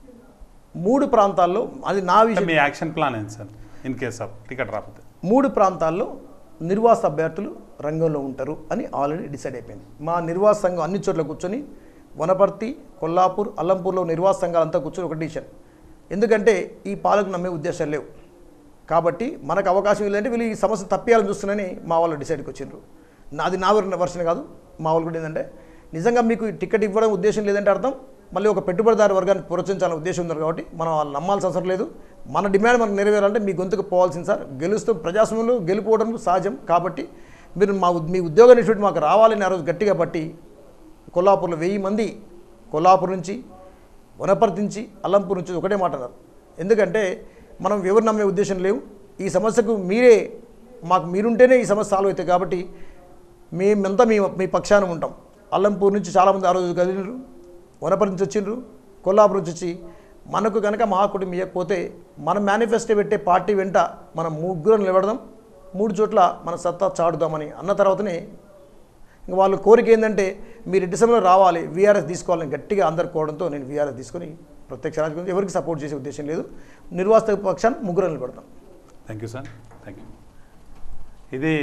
మూడు ప్రాంతాల్లో అది నా అంటే విషయం మీ యాక్షన్ ప్లాన్ ఏంటి sir in case of ticket రాకపోతే మూడు ప్రాంతాల్లో నిర్వాస అభ్యర్థులు రంగంలో ఉంటారు అని ఆల్రెడీ డిసైడ్ అయిపోయింది మా నిర్వాస సంఘం అన్ని చోట్ల కూర్చొని వనపర్తి కొల్లాపూర్ అల్లంపూర్లో నిర్వాస సంఘాలంతా కూర్చొని ఒక డిసిషన్ ఎందుకంటే ఈ పాలకు నమ్మే ఉద్దేశాలు లేవు కాబట్టి మనకు అవకాశం లేదంటే వీళ్ళు ఈ సమస్య తప్పేయాలని చూస్తున్నారని మా వాళ్ళు డిసైడ్కి వచ్చిండ్రు నాది నా వర్షన్ కాదు మా వాళ్ళు కూడా ఏంటంటే నిజంగా మీకు ఈ టికెట్ ఇవ్వడం ఉద్దేశం లేదంటే అర్థం మళ్ళీ ఒక పెట్టుబడిదారు వర్గాన్ని ప్రోత్సహించాలనే ఉద్దేశం ఉంది కాబట్టి మనం వాళ్ళు నమ్మాల్సిన అవసరం లేదు మన డిమాండ్ మనకు నెరవేరాలంటే మీ గొంతుకు పోవాల్సింది సార్ గెలుస్తూ ప్రజాస్వామ్యంలో గెలుపోవడం సహజం కాబట్టి మీరు మా ఉద్- మీ ఉద్యోగ ఇన్స్టిట్యూట్ మాకు రావాలని ఆ రోజు గట్టిగా పట్టి కొల్లాపూర్లో వెయ్యి మంది కొల్లాపూర్ నుంచి వనపర్తి నుంచి అల్లంపూర్ నుంచి ఒకటే మాట అన్నారు ఎందుకంటే మనం ఎవరు నమ్మే ఉద్దేశం లేవు ఈ సమస్యకు మీరే మాకు మీరుంటేనే ఈ సమస్య సాల్వ్ అవుతాయి కాబట్టి మేమంతా మీ మీ పక్షాన ఉంటాం అల్లంపూర్ నుంచి చాలామంది ఆ రోజు కదిలినారు వనపర్తి నుంచి వచ్చిండ్రు కొల్లాపూర్ నుంచి వచ్చి మనకు కనుక మహాకుటుంబం ఇవ్వకపోతే మనం మేనిఫెస్టో పెట్టే పార్టీ వెంట మనం ముగ్గురు నిలబడదాం మూడు చోట్ల మన సత్తా చాటుదామని అన్న తర్వాతనే ఇంక వాళ్ళ కోరిక ఏంటంటే మీరు డిసెంబర్లో రావాలి వీఆర్ఎస్ తీసుకోవాలని గట్టిగా అందరు కోవడంతో నేను వీఆర్ఎస్ తీసుకొని ప్రత్యక్ష రాజకీయం ఎవరికి సపోర్ట్ చేసే ఉద్దేశం లేదు నిర్వాసిత పక్షాన్ని ముగ్గురు నిలబడతాం thank you sir thank you ఇది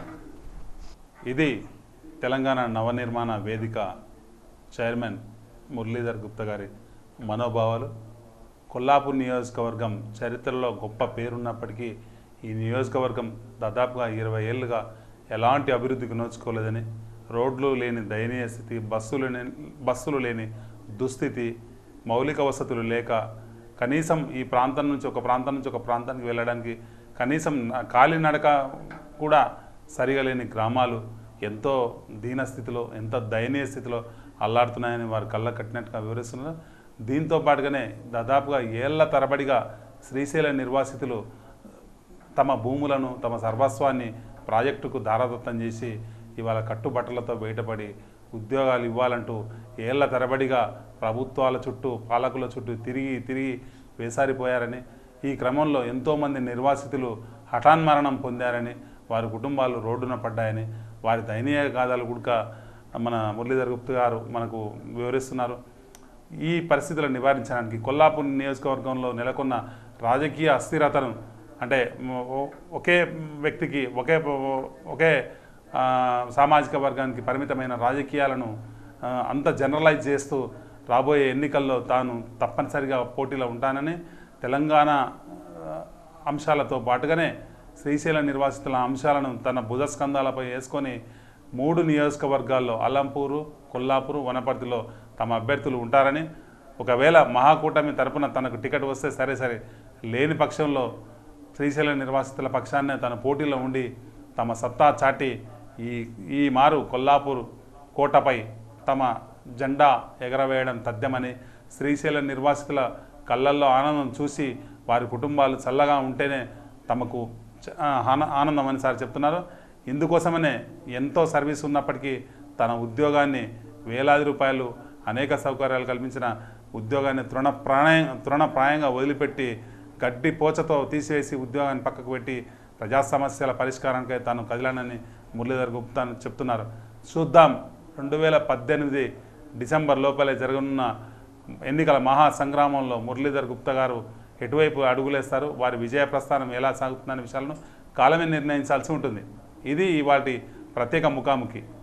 ఇది తెలంగాణ నవనిర్మాణ వేదిక చైర్మన్ మురళీధర్ గుప్తా గారి మనోభావాలు కొల్లాపూర్ నియోజకవర్గం చరిత్రలో గొప్ప పేరున్నప్పటికీ ఈ నియోజకవర్గం దాదాపుగా ఇరవై ఏళ్ళుగా ఎలాంటి అభివృద్ధికి నోచుకోలేదని రోడ్లు లేని దయనీయ స్థితి బస్సులు లేని బస్సులు లేని దుస్థితి మౌలిక వసతులు లేక కనీసం ఈ ప్రాంతం నుంచి ఒక ప్రాంతం నుంచి ఒక ప్రాంతానికి వెళ్ళడానికి కనీసం న- కాలినడక కూడా సరిగా లేని గ్రామాలు ఎంతో దీన స్థితిలో ఎంత దయనీయ స్థితిలో అల్లాడుతున్నాయని వారు కళ్ళ కట్టినట్టుగా వివరిస్తున్నారు దీంతో పాటుగానే దాదాపుగా ఏళ్ల తరబడిగా శ్రీశైల నిర్వాసితులు తమ భూములను తమ సర్వస్వాన్ని ప్రాజెక్టుకు దారదత్తం చేసి ఇవాళ కట్టుబట్టలతో బయటపడి ఉద్యోగాలు ఇవ్వాలంటూ ఏళ్ల తరబడిగా ప్రభుత్వాల చుట్టూ పాలకుల చుట్టూ తిరిగి తిరిగి వేసారిపోయారని ఈ క్రమంలో ఎంతోమంది నిర్వాసితులు హఠాన్మరణం పొందారని వారి కుటుంబాలు రోడ్డున పడ్డాయని వారి దయనీయ గాథలు కూడా మన మురళీధర్ గుప్తా గారు మనకు వివరిస్తున్నారు ఈ పరిస్థితులను నివారించడానికి కొల్లాపూర్ నియోజకవర్గంలో నెలకొన్న రాజకీయ అస్థిరతను అంటే మ- ఒ- ఒకే వ్యక్తికి ఒకే ఒకే ఆ, సామాజిక వర్గానికి పరిమితమైన రాజకీయాలను ఆ, అంత జనరలైజ్ చేస్తూ రాబోయే ఎన్నికల్లో తాను తప్పనిసరిగా పోటీలో ఉంటానని తెలంగాణ ఆ, అంశాలతో పాటుగానే శ్రీశైల నిర్వాసితుల అంశాలను తన భుజస్కంధాలపై వేసుకొని మూడు నియోజకవర్గాల్లో అల్లంపూరు కొల్లాపూరు వనపర్తిలో తమ అభ్యర్థులు ఉంటారని ఒకవేళ మహాకూటమి తరపున తనకు టికెట్ వస్తే సరే సరే లేని పక్షంలో శ్రీశైల నిర్వాసితుల పక్షాన్నే తన పోటీలో ఉండి తమ సత్తా చాటి ఈ ఈ మారు కొల్లాపూర్ కోటపై తమ జెండా ఎగరవేయడం తథ్యమని శ్రీశైల నిర్వాసితుల కళ్ళల్లో ఆనందం చూసి వారి కుటుంబాలు చల్లగా ఉంటేనే తమకు చ- ఆ, ఆన- ఆనందం అని సార్ చెప్తున్నారు ఇందుకోసమనే ఎంతో సర్వీస్ ఉన్నప్పటికీ తన ఉద్యోగాన్ని వేలాది రూపాయలు అనేక సౌకర్యాలు కల్పించిన ఉద్యోగాన్ని తృణప్రాయ తృణప్రాయంగా వదిలిపెట్టి గడ్డి పోచతో తీసివేసి ఉద్యోగాన్ని పక్కకు పెట్టి ప్రజా సమస్యల పరిష్కారానికై తాను కదిలానని మురళీధర్ గుప్తా చెప్తున్నారు చూద్దాం రెండు వేల పద్దెనిమిది డిసెంబర్ లోపలే జరగనున్న ఎన్నికల మహా సంగ్రామంలో మురళీధర్ గుప్తా గారు ఎటువైపు అడుగులేస్తారు వారి విజయ ప్రస్థానం ఎలా సాగుతుందనే విషయాలను కాలమే నిర్ణయించాల్సి ఉంటుంది ఇది ఇవాటి ప్రత్యేక ముఖాముఖి